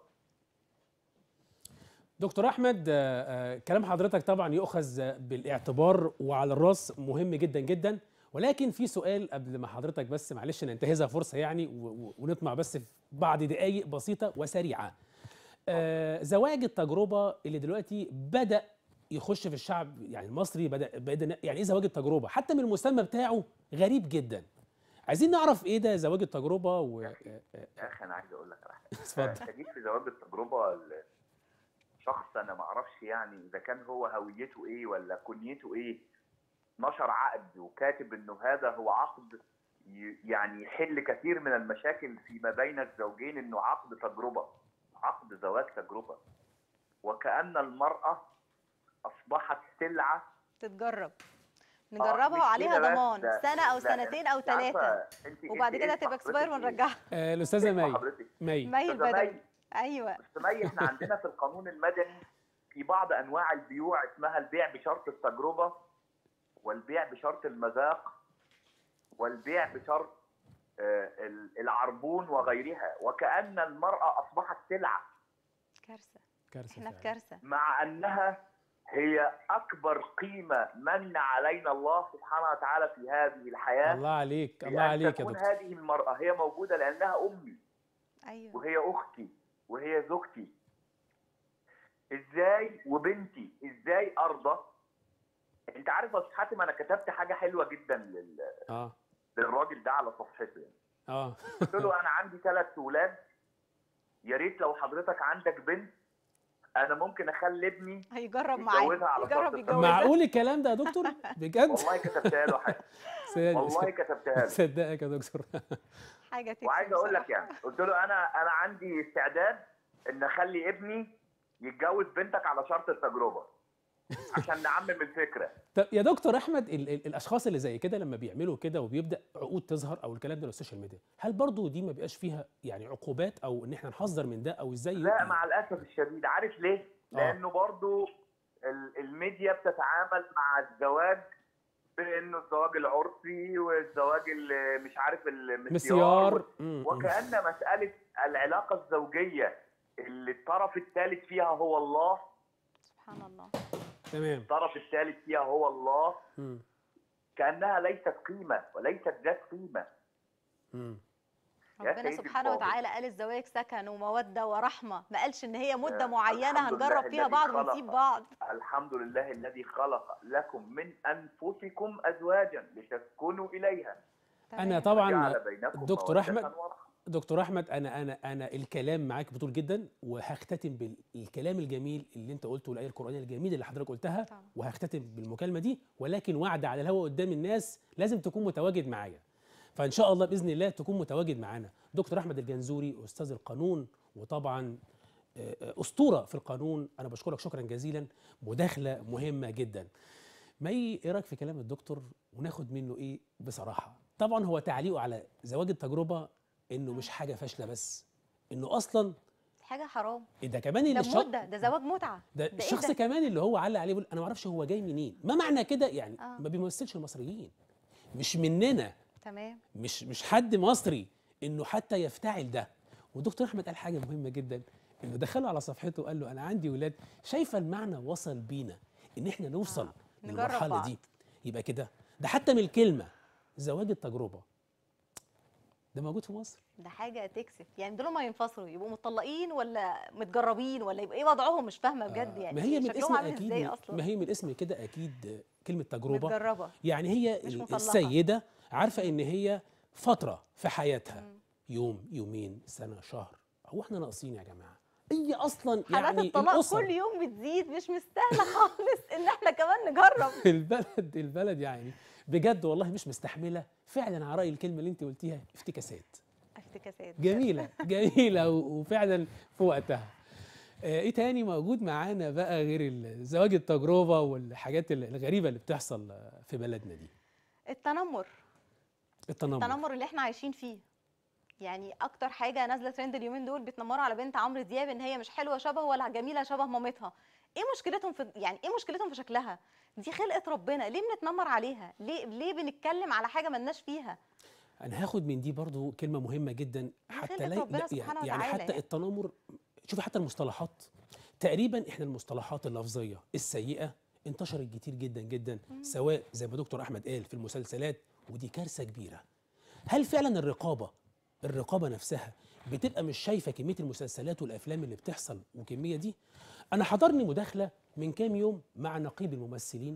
دكتور احمد آه، آه، كلام حضرتك طبعا يؤخذ بالاعتبار وعلى الراس مهم جدا جدا ولكن في سؤال قبل ما حضرتك بس معلش ننتهزها فرصه يعني و- و- ونطمع بس في بعض دقائق بسيطه وسريعه آه، زواج التجربه اللي دلوقتي بدا يخش في الشعب يعني المصري بدا بدا يعني ايه زواج التجربه حتى من المسمى بتاعه غريب جدا عايزين نعرف ايه ده زواج التجربه و آه، آه، يا أخي أنا عايز أقول لك على حاجة اتفضل أنت جيت في زواج التجربة ل- شخص أنا ما أعرفش يعني إذا كان هو هويته إيه ولا كنيته إيه نشر عقد وكاتب إنه هذا هو عقد ي- يعني يحل كثير من المشاكل فيما بين الزوجين إنه عقد تجربة عقد زواج تجربة وكأن المرأة أصبحت سلعة تتجرب آه، نجربها مش وعليها كده بس، ضمان ده- سنه او لا، سنتين او أنت عارفة ثلاثه أنت- وبعد أنت كده اسم تبقى حضرتك اكسباير إيه؟ ونرجعها آه، الاستاذه اسم مي حضرتك مي مي أستاذة البدوي مي. ايوه بس مي احنا عندنا في القانون المدني في بعض انواع البيوع اسمها البيع بشرط التجربه والبيع بشرط المذاق والبيع بشرط آه، ال- العربون وغيرها وكأن المرأة أصبحت سلعة كارثه كارثه احنا في فعلا. كارثه مع أنها هي أكبر قيمة من علينا الله سبحانه وتعالى في هذه الحياة الله عليك الله بأن عليك يا تكون دكتور هذه المرأة هي موجودة لأنها أمي ايوه وهي اختي وهي زوجتي ازاي وبنتي ازاي ارضى انت عارف يا استاذ حاتم انا كتبت حاجه حلوه جدا لل... اه للراجل ده على صفحته يعني اه قلت له انا عندي ثلاث اولاد يا ريت لو حضرتك عندك بنت انا ممكن اخلي ابني هيجرب معايا يتجوزها على يجرب شرط يتجوزها معقول الكلام ده يا دكتور بجد والله كتبتها له حاجه والله كتبتها له صدقك يا دكتور حاجه تكسب وعايز اقول لك بصراحة. يعني قلت له انا انا عندي استعداد ان اخلي ابني يتجوز بنتك على شرط التجربه عشان نعمم الفكره طب يا دكتور احمد ال ال الاشخاص اللي زي كده لما بيعملوا كده وبيبدا عقود تظهر او الكلام ده على السوشيال ميديا هل برضو دي ما بيبقاش فيها يعني عقوبات او ان احنا نحذر من ده او ازاي لا مع الاسف الشديد عارف ليه؟ آه. لانه برضو ال- الميديا بتتعامل مع الزواج بانه الزواج العرفي والزواج اللي مش عارف المسيار مسيار مم، مم. وكأن مسألة العلاقة الزوجية اللي الطرف الثالث فيها هو الله سبحان الله تمام الطرف الثالث فيها هو الله مم، كأنها ليست قيمة وليست ذات قيمة مم. يا ربنا سيدي سبحانه الفاضل. وتعالى قال الزواج سكن وموده ورحمه ما قالش ان هي مده آه، معينه الحمد هنجرب لله فيها الذي بعض خلق. ونسيب بعض الحمد لله الذي خلق لكم من أنفسكم أزواجا لتسكنوا إليها انا تمام. طبعا وجعل بينكم دكتور مودة أحمد، ورحمة. دكتور احمد انا انا انا الكلام معاك بطول جدا وهختتم بالكلام الجميل اللي انت قلته والايه القرانيه الجميله اللي حضرتك قلتها طبعا. وهختتم بالمكالمه دي ولكن وعد على الهواء قدام الناس لازم تكون متواجد معايا فان شاء الله باذن الله تكون متواجد معانا دكتور احمد الجنزوري استاذ القانون وطبعا آه، آه، اسطوره في القانون انا بشكرك شكرا جزيلا مداخله مهمه جدا مي ايه رايك في كلام الدكتور وناخد منه ايه بصراحه طبعا هو تعليقه على زواج التجربه انه مش حاجه فاشله بس انه اصلا حاجه حرام ده كمان اللي ده الش- مده ده زواج متعه ده ده إيه الشخص ده؟ كمان اللي هو علق عليه بيقول انا ما اعرفش هو جاي منين ما معنى كده يعني آه. ما بيمثلش المصريين مش مننا تمام مش مش حد مصري انه حتى يفتعل ده ودكتور احمد قال حاجه مهمه جدا انه دخله على صفحته وقال له انا عندي ولاد شايفه المعنى وصل بينا ان احنا نوصل آه. نجرب للمرحله بعض. دي يبقى كده ده حتى من الكلمه زواج التجربه ده موجود في مصر ده حاجه تكسب يعني دول ما ينفصلوا يبقوا مطلقين ولا متجربين ولا يبقى ايه وضعهم مش فاهمه بجد يعني ما هي من شكلهم الاسم عامل اكيد ازاي اصلا ما هي من الاسم كده اكيد كلمه تجربه متجربه يعني هي مش ال- مطلقة. السيده عارفه ان هي فتره في حياتها يوم يومين سنه شهر هو احنا ناقصين يا جماعه هي اصلا حالات يعني الطلاق الاسر كل يوم بتزيد مش مستاهله خالص ان احنا كمان نجرب البلد البلد يعني بجد والله مش مستحمله فعلا على راي الكلمه اللي انت قلتيها افتكاسات افتكاسات جميله جميله و- وفعلا في وقتها آه، ايه تاني موجود معانا بقى غير ال- زواج التجربه والحاجات ال- الغريبه اللي بتحصل آه، في بلدنا دي التنمر التنمر التنمر اللي احنا عايشين فيه يعني اكتر حاجه نازله ترند اليومين دول بيتنمروا على بنت عمرو دياب ان هي مش حلوه شبه ولا جميله شبه مامتها ايه مشكلتهم في يعني ايه مشكلتهم في شكلها دي خلقه ربنا ليه بنتنمر عليها ليه ليه بنتكلم على حاجه ملناش فيها انا هاخد من دي برضو كلمه مهمه جدا حتى خلقة لا ربنا لا- سبحانه يعني, يعني وتعالى حتى يعني. التنمر شوفي حتى المصطلحات تقريبا احنا المصطلحات اللفظيه السيئه انتشرت كتير جدا جدا سواء زي ما دكتور احمد قال في المسلسلات ودي كارثه كبيره هل فعلا الرقابه الرقابه نفسها بتبقى مش شايفه كميه المسلسلات والافلام اللي بتحصل وكميه دي انا حضرني مداخله من كام يوم مع نقيب الممثلين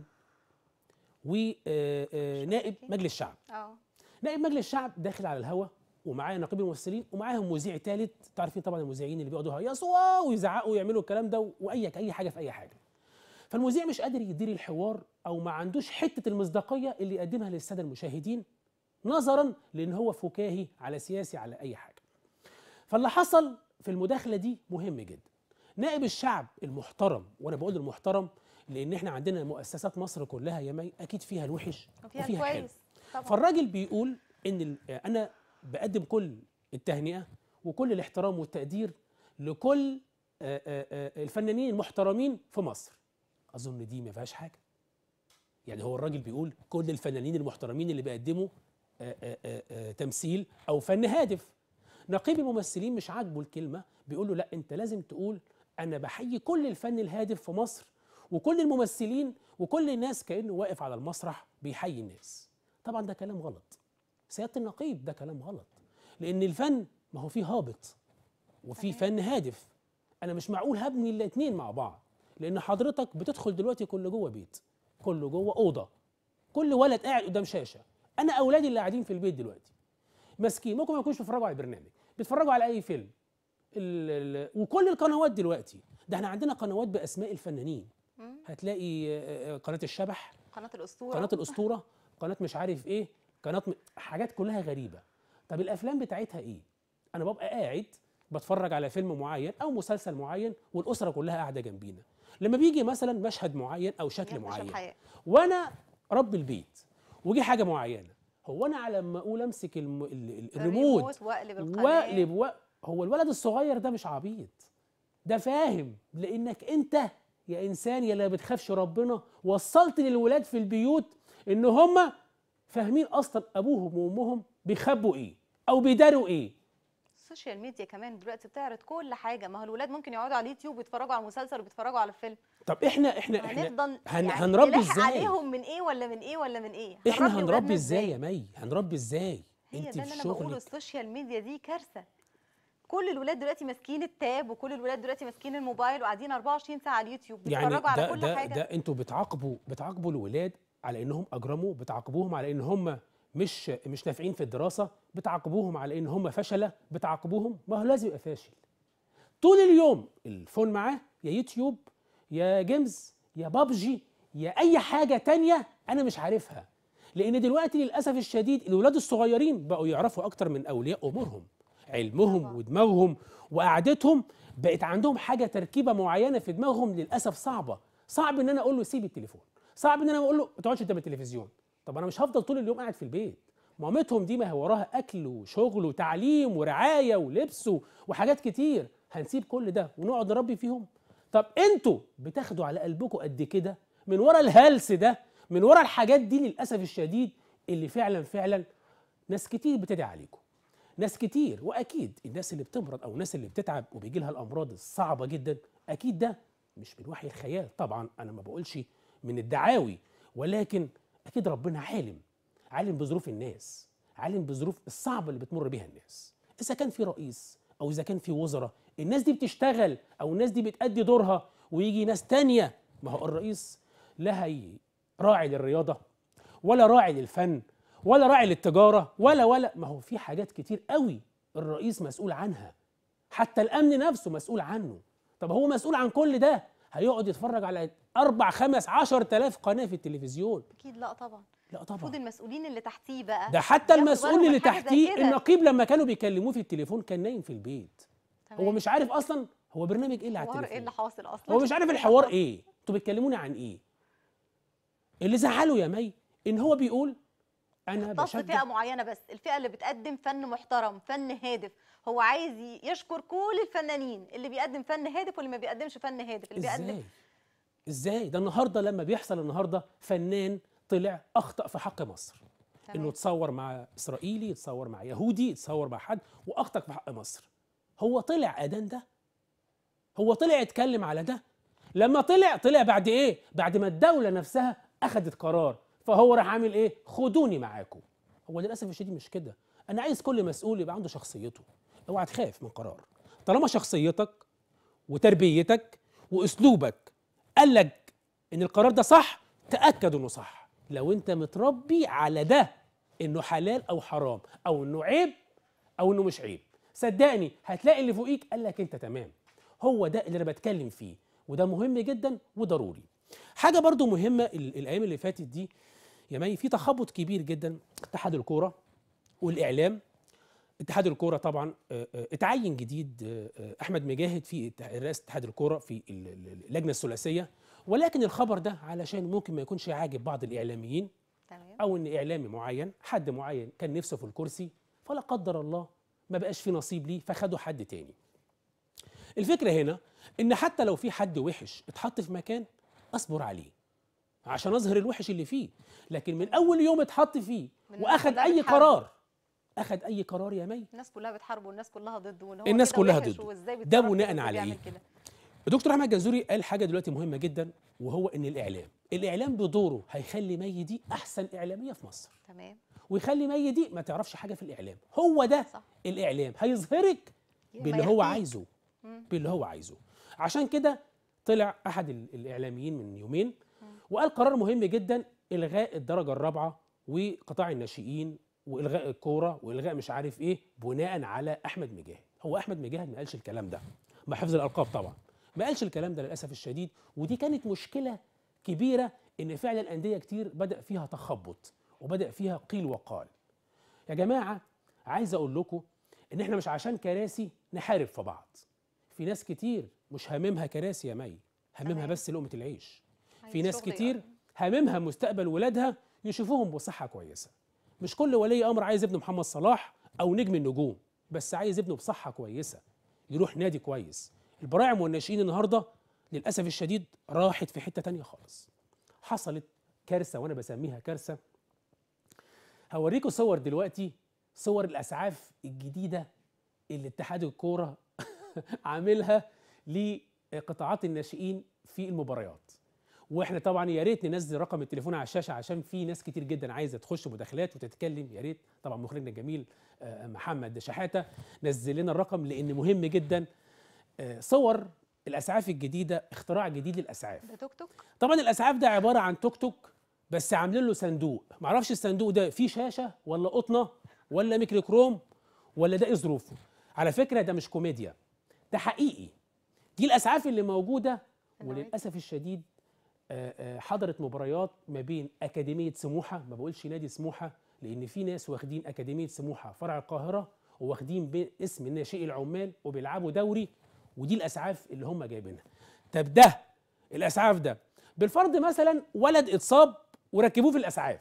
ونائب مجلس الشعب اه نائب مجلس الشعب داخل على الهوا ومعاه نقيب الممثلين ومعاهم مذيع ثالث تعرفين طبعا المذيعين اللي بيقعدوا يهيصوا ويزعقوا ويعملوا الكلام ده واي اي حاجه في اي حاجه فالمذيع مش قادر يدير الحوار او ما عندوش حته المصداقيه اللي يقدمها للساده المشاهدين نظرا لان هو فكاهي على سياسي على اي حاجه فاللي حصل في المداخله دي مهم جدا نائب الشعب المحترم وانا بقول المحترم لان احنا عندنا مؤسسات مصر كلها يا مي اكيد فيها الوحش وفيها وفيها الحلو كويس طبعا فالراجل بيقول ان ال- انا بقدم كل التهنئه وكل الاحترام والتقدير لكل آه، آه، آه، الفنانين المحترمين في مصر اظن دي ما فيهاش حاجه يعني هو الراجل بيقول كل الفنانين المحترمين اللي بيقدموا آه، آه، آه، آه، تمثيل او فن هادف نقيب الممثلين مش عاجبه الكلمه بيقول له لا انت لازم تقول انا بحيي كل الفن الهادف في مصر وكل الممثلين وكل الناس كانه واقف على المسرح بيحيي الناس طبعا ده كلام غلط سياده النقيب ده كلام غلط لان الفن ما هو فيه هابط وفي فن هادف انا مش معقول هبني الاثنين مع بعض لان حضرتك بتدخل دلوقتي كل جوه بيت كله جوه اوضه كل ولد قاعد قدام شاشه انا اولادي اللي قاعدين في البيت دلوقتي ماسكين ممكن ما يكونوش بيتفرجوا على البرنامج بيتفرجوا على اي فيلم ال ال وكل القنوات دلوقتي ده احنا عندنا قنوات باسماء الفنانين مم. هتلاقي آه، آه، قناه الشبح قناه الاسطوره قناه الاسطوره قناه مش عارف ايه قناه م... حاجات كلها غريبه طب الافلام بتاعتها ايه انا ببقى قاعد بتفرج على فيلم معين او مسلسل معين والاسره كلها قاعده جنبينا لما بيجي مثلا مشهد معين او شكل ينقش معين الحياه وانا رب البيت وجي حاجه معينه هو انا على ما اقول امسك الم... ال- ال- الريموت واقلب القناه واقلب و... هو الولد الصغير ده مش عبيط ده فاهم لانك انت يا انسان يا اللي بتخافش ربنا وصلت للولاد في البيوت ان هم فاهمين اصلا ابوهم وامهم بيخبوا ايه او بيداروا ايه السوشيال ميديا كمان دلوقتي بتعرض كل حاجه ما هو الولاد ممكن يقعدوا على اليوتيوب يتفرجوا على مسلسل وبيتفرجوا على فيلم طب احنا احنا احنا هنفضل هن يعني هنربي نلاحق ازاي عليهم من ايه ولا من ايه ولا من ايه احنا هنربي ولادنا هنربي ازاي يا مي هنربي ازاي هي انت ده في اللي انا بقوله شغلك السوشيال ميديا دي كارثه كل الولاد دلوقتي ماسكين التاب وكل الولاد دلوقتي ماسكين الموبايل وقاعدين 24 ساعه على اليوتيوب يعني بيتفرجوا على ده كل ده حاجه ده انتوا بتعاقبوا بتعاقبوا الولاد على انهم اجرموا بتعاقبوهم على ان هم مش مش نافعين في الدراسه بتعاقبوهم على ان هم فشله بتعاقبوهم ما هو لازم يبقى فاشل طول اليوم الفون معاه يا يوتيوب يا جيمز يا بابجي يا اي حاجه تانية انا مش عارفها لان دلوقتي للاسف الشديد الولاد الصغيرين بقوا يعرفوا اكتر من اولياء امورهم علمهم طبعا. ودماغهم وقعدتهم بقت عندهم حاجه تركيبه معينه في دماغهم للاسف صعبه صعب ان انا اقول له سيب التليفون صعب ان انا اقول له ما تقعدش قدام التلفزيون طب انا مش هفضل طول اليوم قاعد في البيت مامتهم دي ما هي وراها اكل وشغل وتعليم ورعايه ولبس و- وحاجات كتير هنسيب كل ده ونقعد نربي فيهم طب انتوا بتاخدوا على قلبكم قد كده من ورا الهلس ده من ورا الحاجات دي للاسف الشديد اللي فعلا فعلا ناس كتير بتدعي عليكم ناس كتير واكيد الناس اللي بتمرض او الناس اللي بتتعب وبيجي لها الامراض الصعبه جدا اكيد ده مش من وحي الخيال طبعا انا ما بقولش من الدعاوي ولكن اكيد ربنا عالم عالم بظروف الناس عالم بظروف الصعبه اللي بتمر بيها الناس اذا كان في رئيس او اذا كان في وزراء الناس دي بتشتغل او الناس دي بتأدي دورها ويجي ناس تانية ما هو الرئيس لا هي راعي للرياضه ولا راعي للفن ولا راعي للتجاره ولا ولا ما هو في حاجات كتير قوي الرئيس مسؤول عنها حتى الامن نفسه مسؤول عنه طب هو مسؤول عن كل ده هيقعد يتفرج على أربع خمس عشر تلاف قناة في التلفزيون اكيد لا طبعا لا المفروض طبعا المسؤولين اللي تحتيه بقى ده حتى ياخدوا المسؤول بالهم اللي من حاجة زي تحتيه كده. النقيب لما كانوا بيكلموه في التليفون كان نايم في البيت هو تمام. مش عارف اصلا هو برنامج ايه اللي على حوار ايه اللي التليفون حاصل اصلا هو مش عارف الحوار ايه انتوا بتكلموني عن ايه اللي زعله يا مي ان هو بيقول انا بس فئه بشجع معينه بس الفئه اللي بتقدم فن محترم فن هادف هو عايز ي- يشكر كل الفنانين اللي بيقدم فن هادف واللي ما بيقدمش فن هادف اللي بيقدم ازاي ازاي ده النهارده لما بيحصل النهارده فنان طلع اخطا في حق مصر تمام. انه يتصور مع اسرائيلي يتصور مع يهودي يتصور مع حد واخطا في حق مصر هو طلع ادان ده هو طلع يتكلم على ده لما طلع طلع بعد ايه بعد ما الدوله نفسها اخذت قرار فهو راح عامل ايه خدوني معاكم هو للاسف الشديد مش كده انا عايز كل مسؤول يبقى عنده شخصيته اوعى تخاف من قرار طالما شخصيتك وتربيتك واسلوبك قال لك ان القرار ده صح تاكد انه صح لو انت متربي على ده انه حلال او حرام او انه عيب او انه مش عيب صدقني هتلاقي اللي فوقيك قال لك انت تمام هو ده اللي انا بتكلم فيه وده مهم جدا وضروري حاجه برضو مهمه ال- الايام اللي فاتت دي يا مي في تخبط كبير جدا اتحاد الكوره والاعلام اتحاد الكوره طبعا آه، آه، اتعين جديد آه، آه، احمد مجاهد في ات- رئاسه اتحاد الكوره في ال- ال- اللجنه الثلاثيه ولكن الخبر ده علشان ممكن ما يكونش عاجب بعض الاعلاميين تمام او ان اعلامي معين حد معين كان نفسه في الكرسي فلا قدر الله ما بقاش في نصيب ليه فخدوا حد تاني الفكره هنا ان حتى لو في حد وحش اتحط في مكان اصبر عليه عشان اظهر الوحش اللي فيه لكن من اول يوم اتحط فيه من واخد كلها اي بتحاربه. قرار اخد اي قرار يا مي الناس كلها بتحاربه والناس كلها ضده وان هو الناس كده كلها وحش ضده. وإزاي ده بيتصرف بناء كده على وبيعمل إيه؟ كده. الدكتور احمد جنزوري قال حاجه دلوقتي مهمه جدا وهو ان الاعلام الاعلام بدوره هيخلي مي دي احسن اعلاميه في مصر تمام ويخلي مي دي ما تعرفش حاجه في الاعلام هو ده صح. الاعلام هيظهرك يا باللي إما هو يخفيك. عايزه مم. باللي هو عايزه عشان كده طلع احد ال- الاعلاميين من يومين وقال قرار مهم جدا الغاء الدرجه الرابعه وقطاع الناشئين والغاء الكوره والغاء مش عارف ايه بناء على احمد مجاهد هو احمد مجاهد ما قالش الكلام ده مع حفظ الالقاب طبعا ما قالش الكلام ده للاسف الشديد ودي كانت مشكله كبيره ان فعلا انديه كتير بدا فيها تخبط وبدا فيها قيل وقال يا جماعه عايز اقول لكم ان احنا مش عشان كراسي نحارب في بعض في ناس كتير مش هاممها كراسي يا مي هاممها تمام. بس لقمه العيش في عايز ناس شغل كتير يقرب. هاممها مستقبل ولادها يشوفوهم بصحه كويسه مش كل ولي امر عايز ابنه محمد صلاح او نجم النجوم بس عايز ابنه بصحه كويسه يروح نادي كويس البراعم والناشئين النهارده للاسف الشديد راحت في حته تانية خالص حصلت كارثه وانا بسميها كارثه هوريكم صور دلوقتي صور الاسعاف الجديده اللي اتحاد الكوره عاملها لقطاعات الناشئين في المباريات واحنا طبعا يا ريت ننزل رقم التليفون على الشاشه عشان في ناس كتير جدا عايزه تخش مداخلات وتتكلم يا ريت طبعا مخرجنا الجميل آه، محمد شحاته نزل لنا الرقم لان مهم جدا آه، صور الاسعاف الجديده اختراع جديد للاسعاف ده توك توك طبعا الاسعاف ده عباره عن توك توك بس عاملين له صندوق معرفش الصندوق ده فيه شاشه ولا قطنه ولا ميكروكروم ولا ده ايه ظروفه على فكره ده مش كوميديا ده حقيقي دي الاسعاف اللي موجوده أنا وللاسف الشديد آه، آه، حضرت مباريات ما بين اكاديميه سموحه ما بقولش نادي سموحه لان في ناس واخدين اكاديميه سموحه فرع القاهره وواخدين باسم ناشئي العمال وبيلعبوا دوري ودي الاسعاف اللي هم جايبينها طب ده الاسعاف ده بالفرض مثلا ولد اتصاب وركبوه في الاسعاف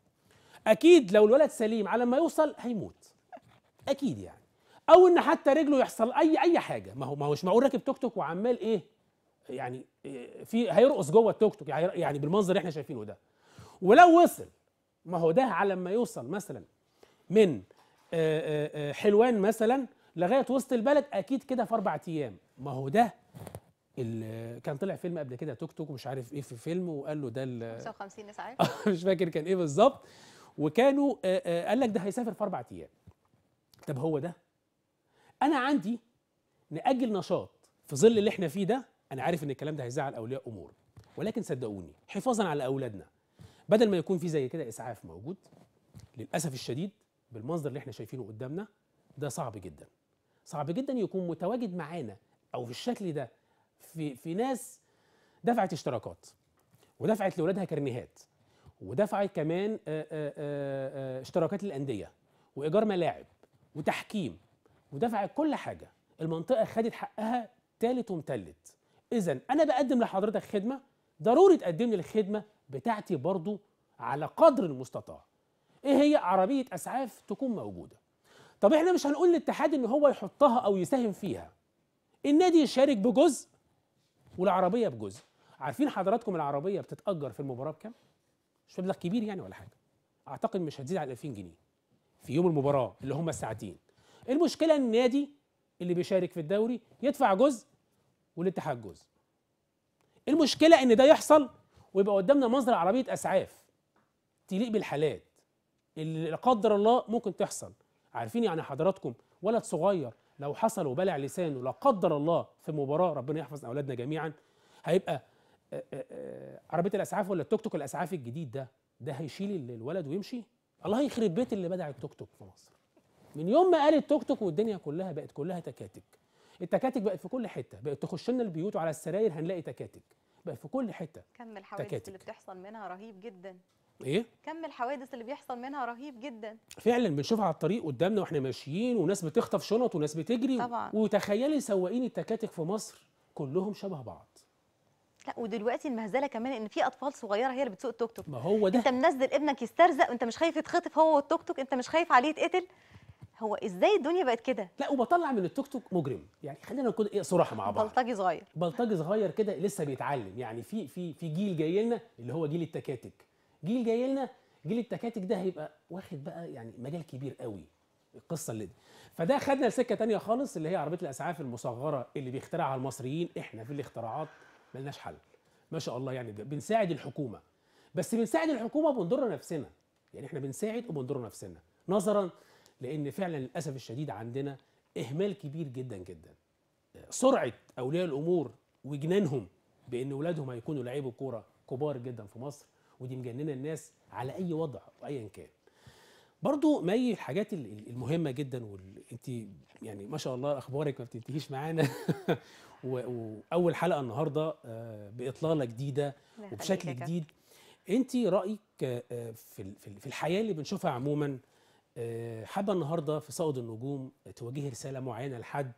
اكيد لو الولد سليم على ما يوصل هيموت اكيد يعني او ان حتى رجله يحصل اي اي حاجه ما هو ما هوش معقول راكب توك توك وعمال ايه يعني إيه في هيرقص جوه التوك توك يعني يعني بالمنظر اللي احنا شايفينه ده ولو وصل ما هو ده على ما يوصل مثلا من آه، آه، آه، حلوان مثلا لغايه وسط البلد اكيد كده في اربع ايام ما هو ده ال- كان طلع فيلم قبل كده توك توك مش عارف ايه في فيلم وقال له ده ال- 55 اسعاف مش فاكر كان ايه بالظبط وكانوا آه، آه، قال لك ده هيسافر في اربع ايام طب هو ده انا عندي ناجل نشاط في ظل اللي احنا فيه ده انا عارف ان الكلام ده هيزعل اولياء امور ولكن صدقوني حفاظا على اولادنا بدل ما يكون في زي كده اسعاف موجود للاسف الشديد بالمنظر اللي احنا شايفينه قدامنا ده صعب جدا صعب جدا يكون متواجد معانا او بالشكل ده في في ناس دفعت اشتراكات ودفعت لاولادها كرنيهات ودفعت كمان آه، آه، آه، آه، اشتراكات للانديه وايجار ملاعب وتحكيم ودفعت كل حاجه المنطقه خدت حقها تالت ومتلت اذا انا بقدم لحضرتك خدمه ضروري تقدم لي الخدمه بتاعتي برضو على قدر المستطاع ايه هي عربيه اسعاف تكون موجوده طب احنا مش هنقول للاتحاد ان هو يحطها او يساهم فيها النادي يشارك بجزء والعربيه بجزء عارفين حضراتكم العربيه بتتاجر في المباراه بكام مش مبلغ كبير يعني ولا حاجه اعتقد مش هتزيد على 2000 جنيه في يوم المباراه اللي هم الساعتين المشكله ان النادي اللي بيشارك في الدوري يدفع جزء والاتحاد جزء المشكله ان ده يحصل ويبقى قدامنا منظر عربيه اسعاف تليق بالحالات اللي لا قدر الله ممكن تحصل عارفين يعني حضراتكم ولد صغير لو حصل وبلع لسانه لا قدر الله في مباراه ربنا يحفظ اولادنا جميعا هيبقى آه، آه، آه، عربيه الاسعاف ولا التوك توك الاسعاف الجديد ده ده هيشيل ال- الولد ويمشي الله يخرب بيت اللي بدع التوك توك في مصر من يوم ما قال التوك توك والدنيا كلها بقت كلها تكاتك التكاتك بقت في كل حته بقت تخش لنا البيوت وعلى السراير هنلاقي تكاتك بقت في كل حته كم الحوادث تكاتك. اللي بتحصل منها رهيب جدا ايه كم الحوادث اللي بيحصل منها رهيب جدا فعلا بنشوفها على الطريق قدامنا واحنا ماشيين وناس بتخطف شنط وناس بتجري طبعاً. وتخيلي سواقين التكاتك في مصر كلهم شبه بعض لا ودلوقتي المهزله كمان ان في اطفال صغيره هي اللي بتسوق التوك توك ما هو ده انت منزل ابنك يسترزق وانت مش خايف يتخطف هو والتوك توك انت مش خايف عليه يتقتل هو ازاي الدنيا بقت كده لا وبطلع من التوك توك مجرم يعني خلينا نكون ايه صراحه مع بعض بلطجي صغير بلطجي صغير كده لسه بيتعلم يعني في في في جيل جاي لنا اللي هو جيل التكاتك جيل جاي لنا جيل التكاتك ده هيبقى واخد بقى يعني مجال كبير قوي القصه اللي دي فده خدنا لسكه تانية خالص اللي هي عربيه الاسعاف المصغره اللي بيخترعها المصريين احنا في الاختراعات ملناش حل ما شاء الله يعني بنساعد الحكومه بس بنساعد الحكومه وبنضر نفسنا يعني احنا بنساعد وبنضر نفسنا نظرا لان فعلا للاسف الشديد عندنا اهمال كبير جدا جدا سرعه اولياء الامور وجنانهم بان اولادهم هيكونوا لعيبه كوره كبار جدا في مصر ودي مجننه الناس على اي وضع وايا كان برضو مي الحاجات ال- ال- المهمه جدا وانت يعني ما شاء الله اخبارك ما بتنتهيش معانا و- واول حلقه النهارده آه، باطلاله جديده الله يخليك وبشكل يا كابتن. جديد انت رايك آه، آه، في ال- في ال- في الحياه اللي بنشوفها عموما آه، حابه النهارده في صائد النجوم توجهي رساله معينه لحد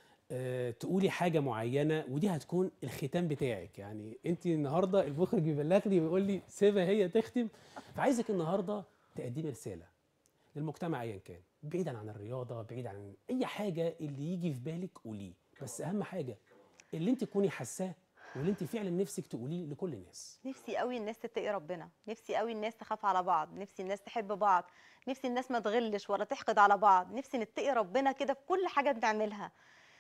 آه، تقولي حاجه معينه ودي هتكون الختام بتاعك يعني انت النهارده المخرج بيبلغني ويقول لي سيبها هي تختم فعايزك النهارده تقدمي رساله للمجتمع ايا كان بعيدا عن الرياضه بعيد عن اي حاجه اللي يجي في بالك قوليه بس اهم حاجه اللي انت تكوني حاساه واللي انت فعلا نفسك تقوليه لكل الناس نفسي قوي الناس تتقي ربنا نفسي قوي الناس تخاف على بعض نفسي الناس تحب بعض نفسي الناس ما تغلش ولا تحقد على بعض نفسي نتقي ربنا كده في كل حاجه بنعملها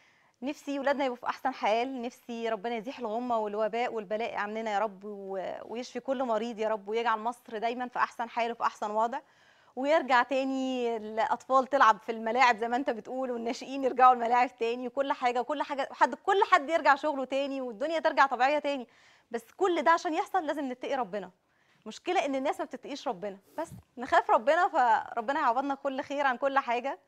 نفسي ولادنا يبقوا في احسن حال نفسي ربنا يزيح الغمه والوباء والبلاء عننا يا رب و- ويشفي كل مريض يا رب ويجعل مصر دايما في احسن حال وفي احسن وضع ويرجع تاني الاطفال تلعب في الملاعب زي ما انت بتقول والناشئين يرجعوا الملاعب تاني وكل حاجه وكل حاجه حد كل حد يرجع شغله تاني والدنيا ترجع طبيعيه تاني بس كل ده عشان يحصل لازم نتقي ربنا مشكله ان الناس ما بتتقيش ربنا بس نخاف ربنا فربنا يعوضنا كل خير عن كل حاجه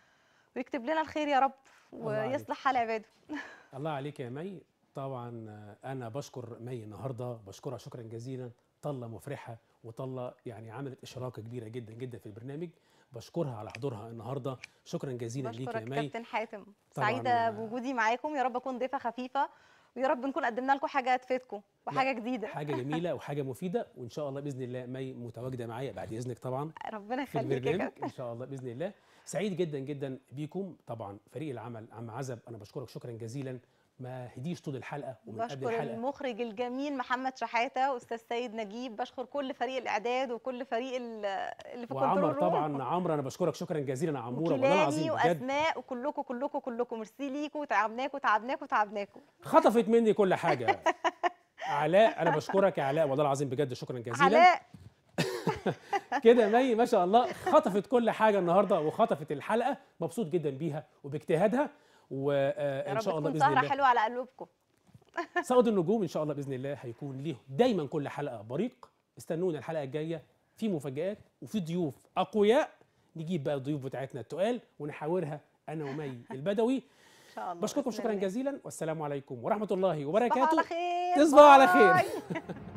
ويكتب لنا الخير يا رب الله عليك. ويصلح حال عباده الله عليك يا مي طبعا آه، انا بشكر مي النهارده بشكرها شكرا جزيلا طله مفرحه وطله يعني عملت اشراقه كبيره جدا جدا في البرنامج بشكرها على حضورها النهارده شكرا جزيلا ليك يا بشكرك مي كابتن حاتم طبعاً، سعيده آه، بوجودي معاكم يا رب اكون ضيفه خفيفه ويا رب نكون قدمنا لكم حاجه تفيدكم وحاجه جديده حاجه جميله وحاجه مفيده وان شاء الله باذن الله مي متواجده معايا بعد اذنك طبعا ربنا في يخليك يا البرنامج كابتن ان شاء الله باذن الله سعيد جدا جدا بيكم طبعا فريق العمل عم عزب انا بشكرك شكرا جزيلا ما هديش طول الحلقه ومن قبل بشكر الحلقه المخرج الجميل محمد شحاته واستاذ سيد نجيب بشكر كل فريق الاعداد وكل فريق ال- اللي في وعمر كنترول روم. طبعا عمرو انا بشكرك شكرا جزيلا يا عموره والله وكيلاني العظيم بجد واسماء وكلكم كلكم كلكم ميرسي ليكم تعبناكم تعبناكم تعبناكم خطفت مني كل حاجه علاء انا بشكرك يا علاء والله العظيم بجد شكرا جزيلا علاء كده مي ما شاء الله خطفت كل حاجه النهارده وخطفت الحلقه مبسوط جدا بيها وباجتهادها يا وان رب شاء الله تكون باذن سهره الله حلوه على قلوبكم صعود النجوم ان شاء الله باذن الله هيكون ليه دايما كل حلقه بريق استنونا الحلقه الجايه في مفاجآت وفي ضيوف اقوياء نجيب بقى الضيوف بتاعتنا التقال ونحاورها انا ومي البشكركم ان شاء الله بشكركم بإذن شكرا الله. جزيلا والسلام عليكم ورحمه الله تصبحوا وبركاته على خير تصبحوا على خير باي.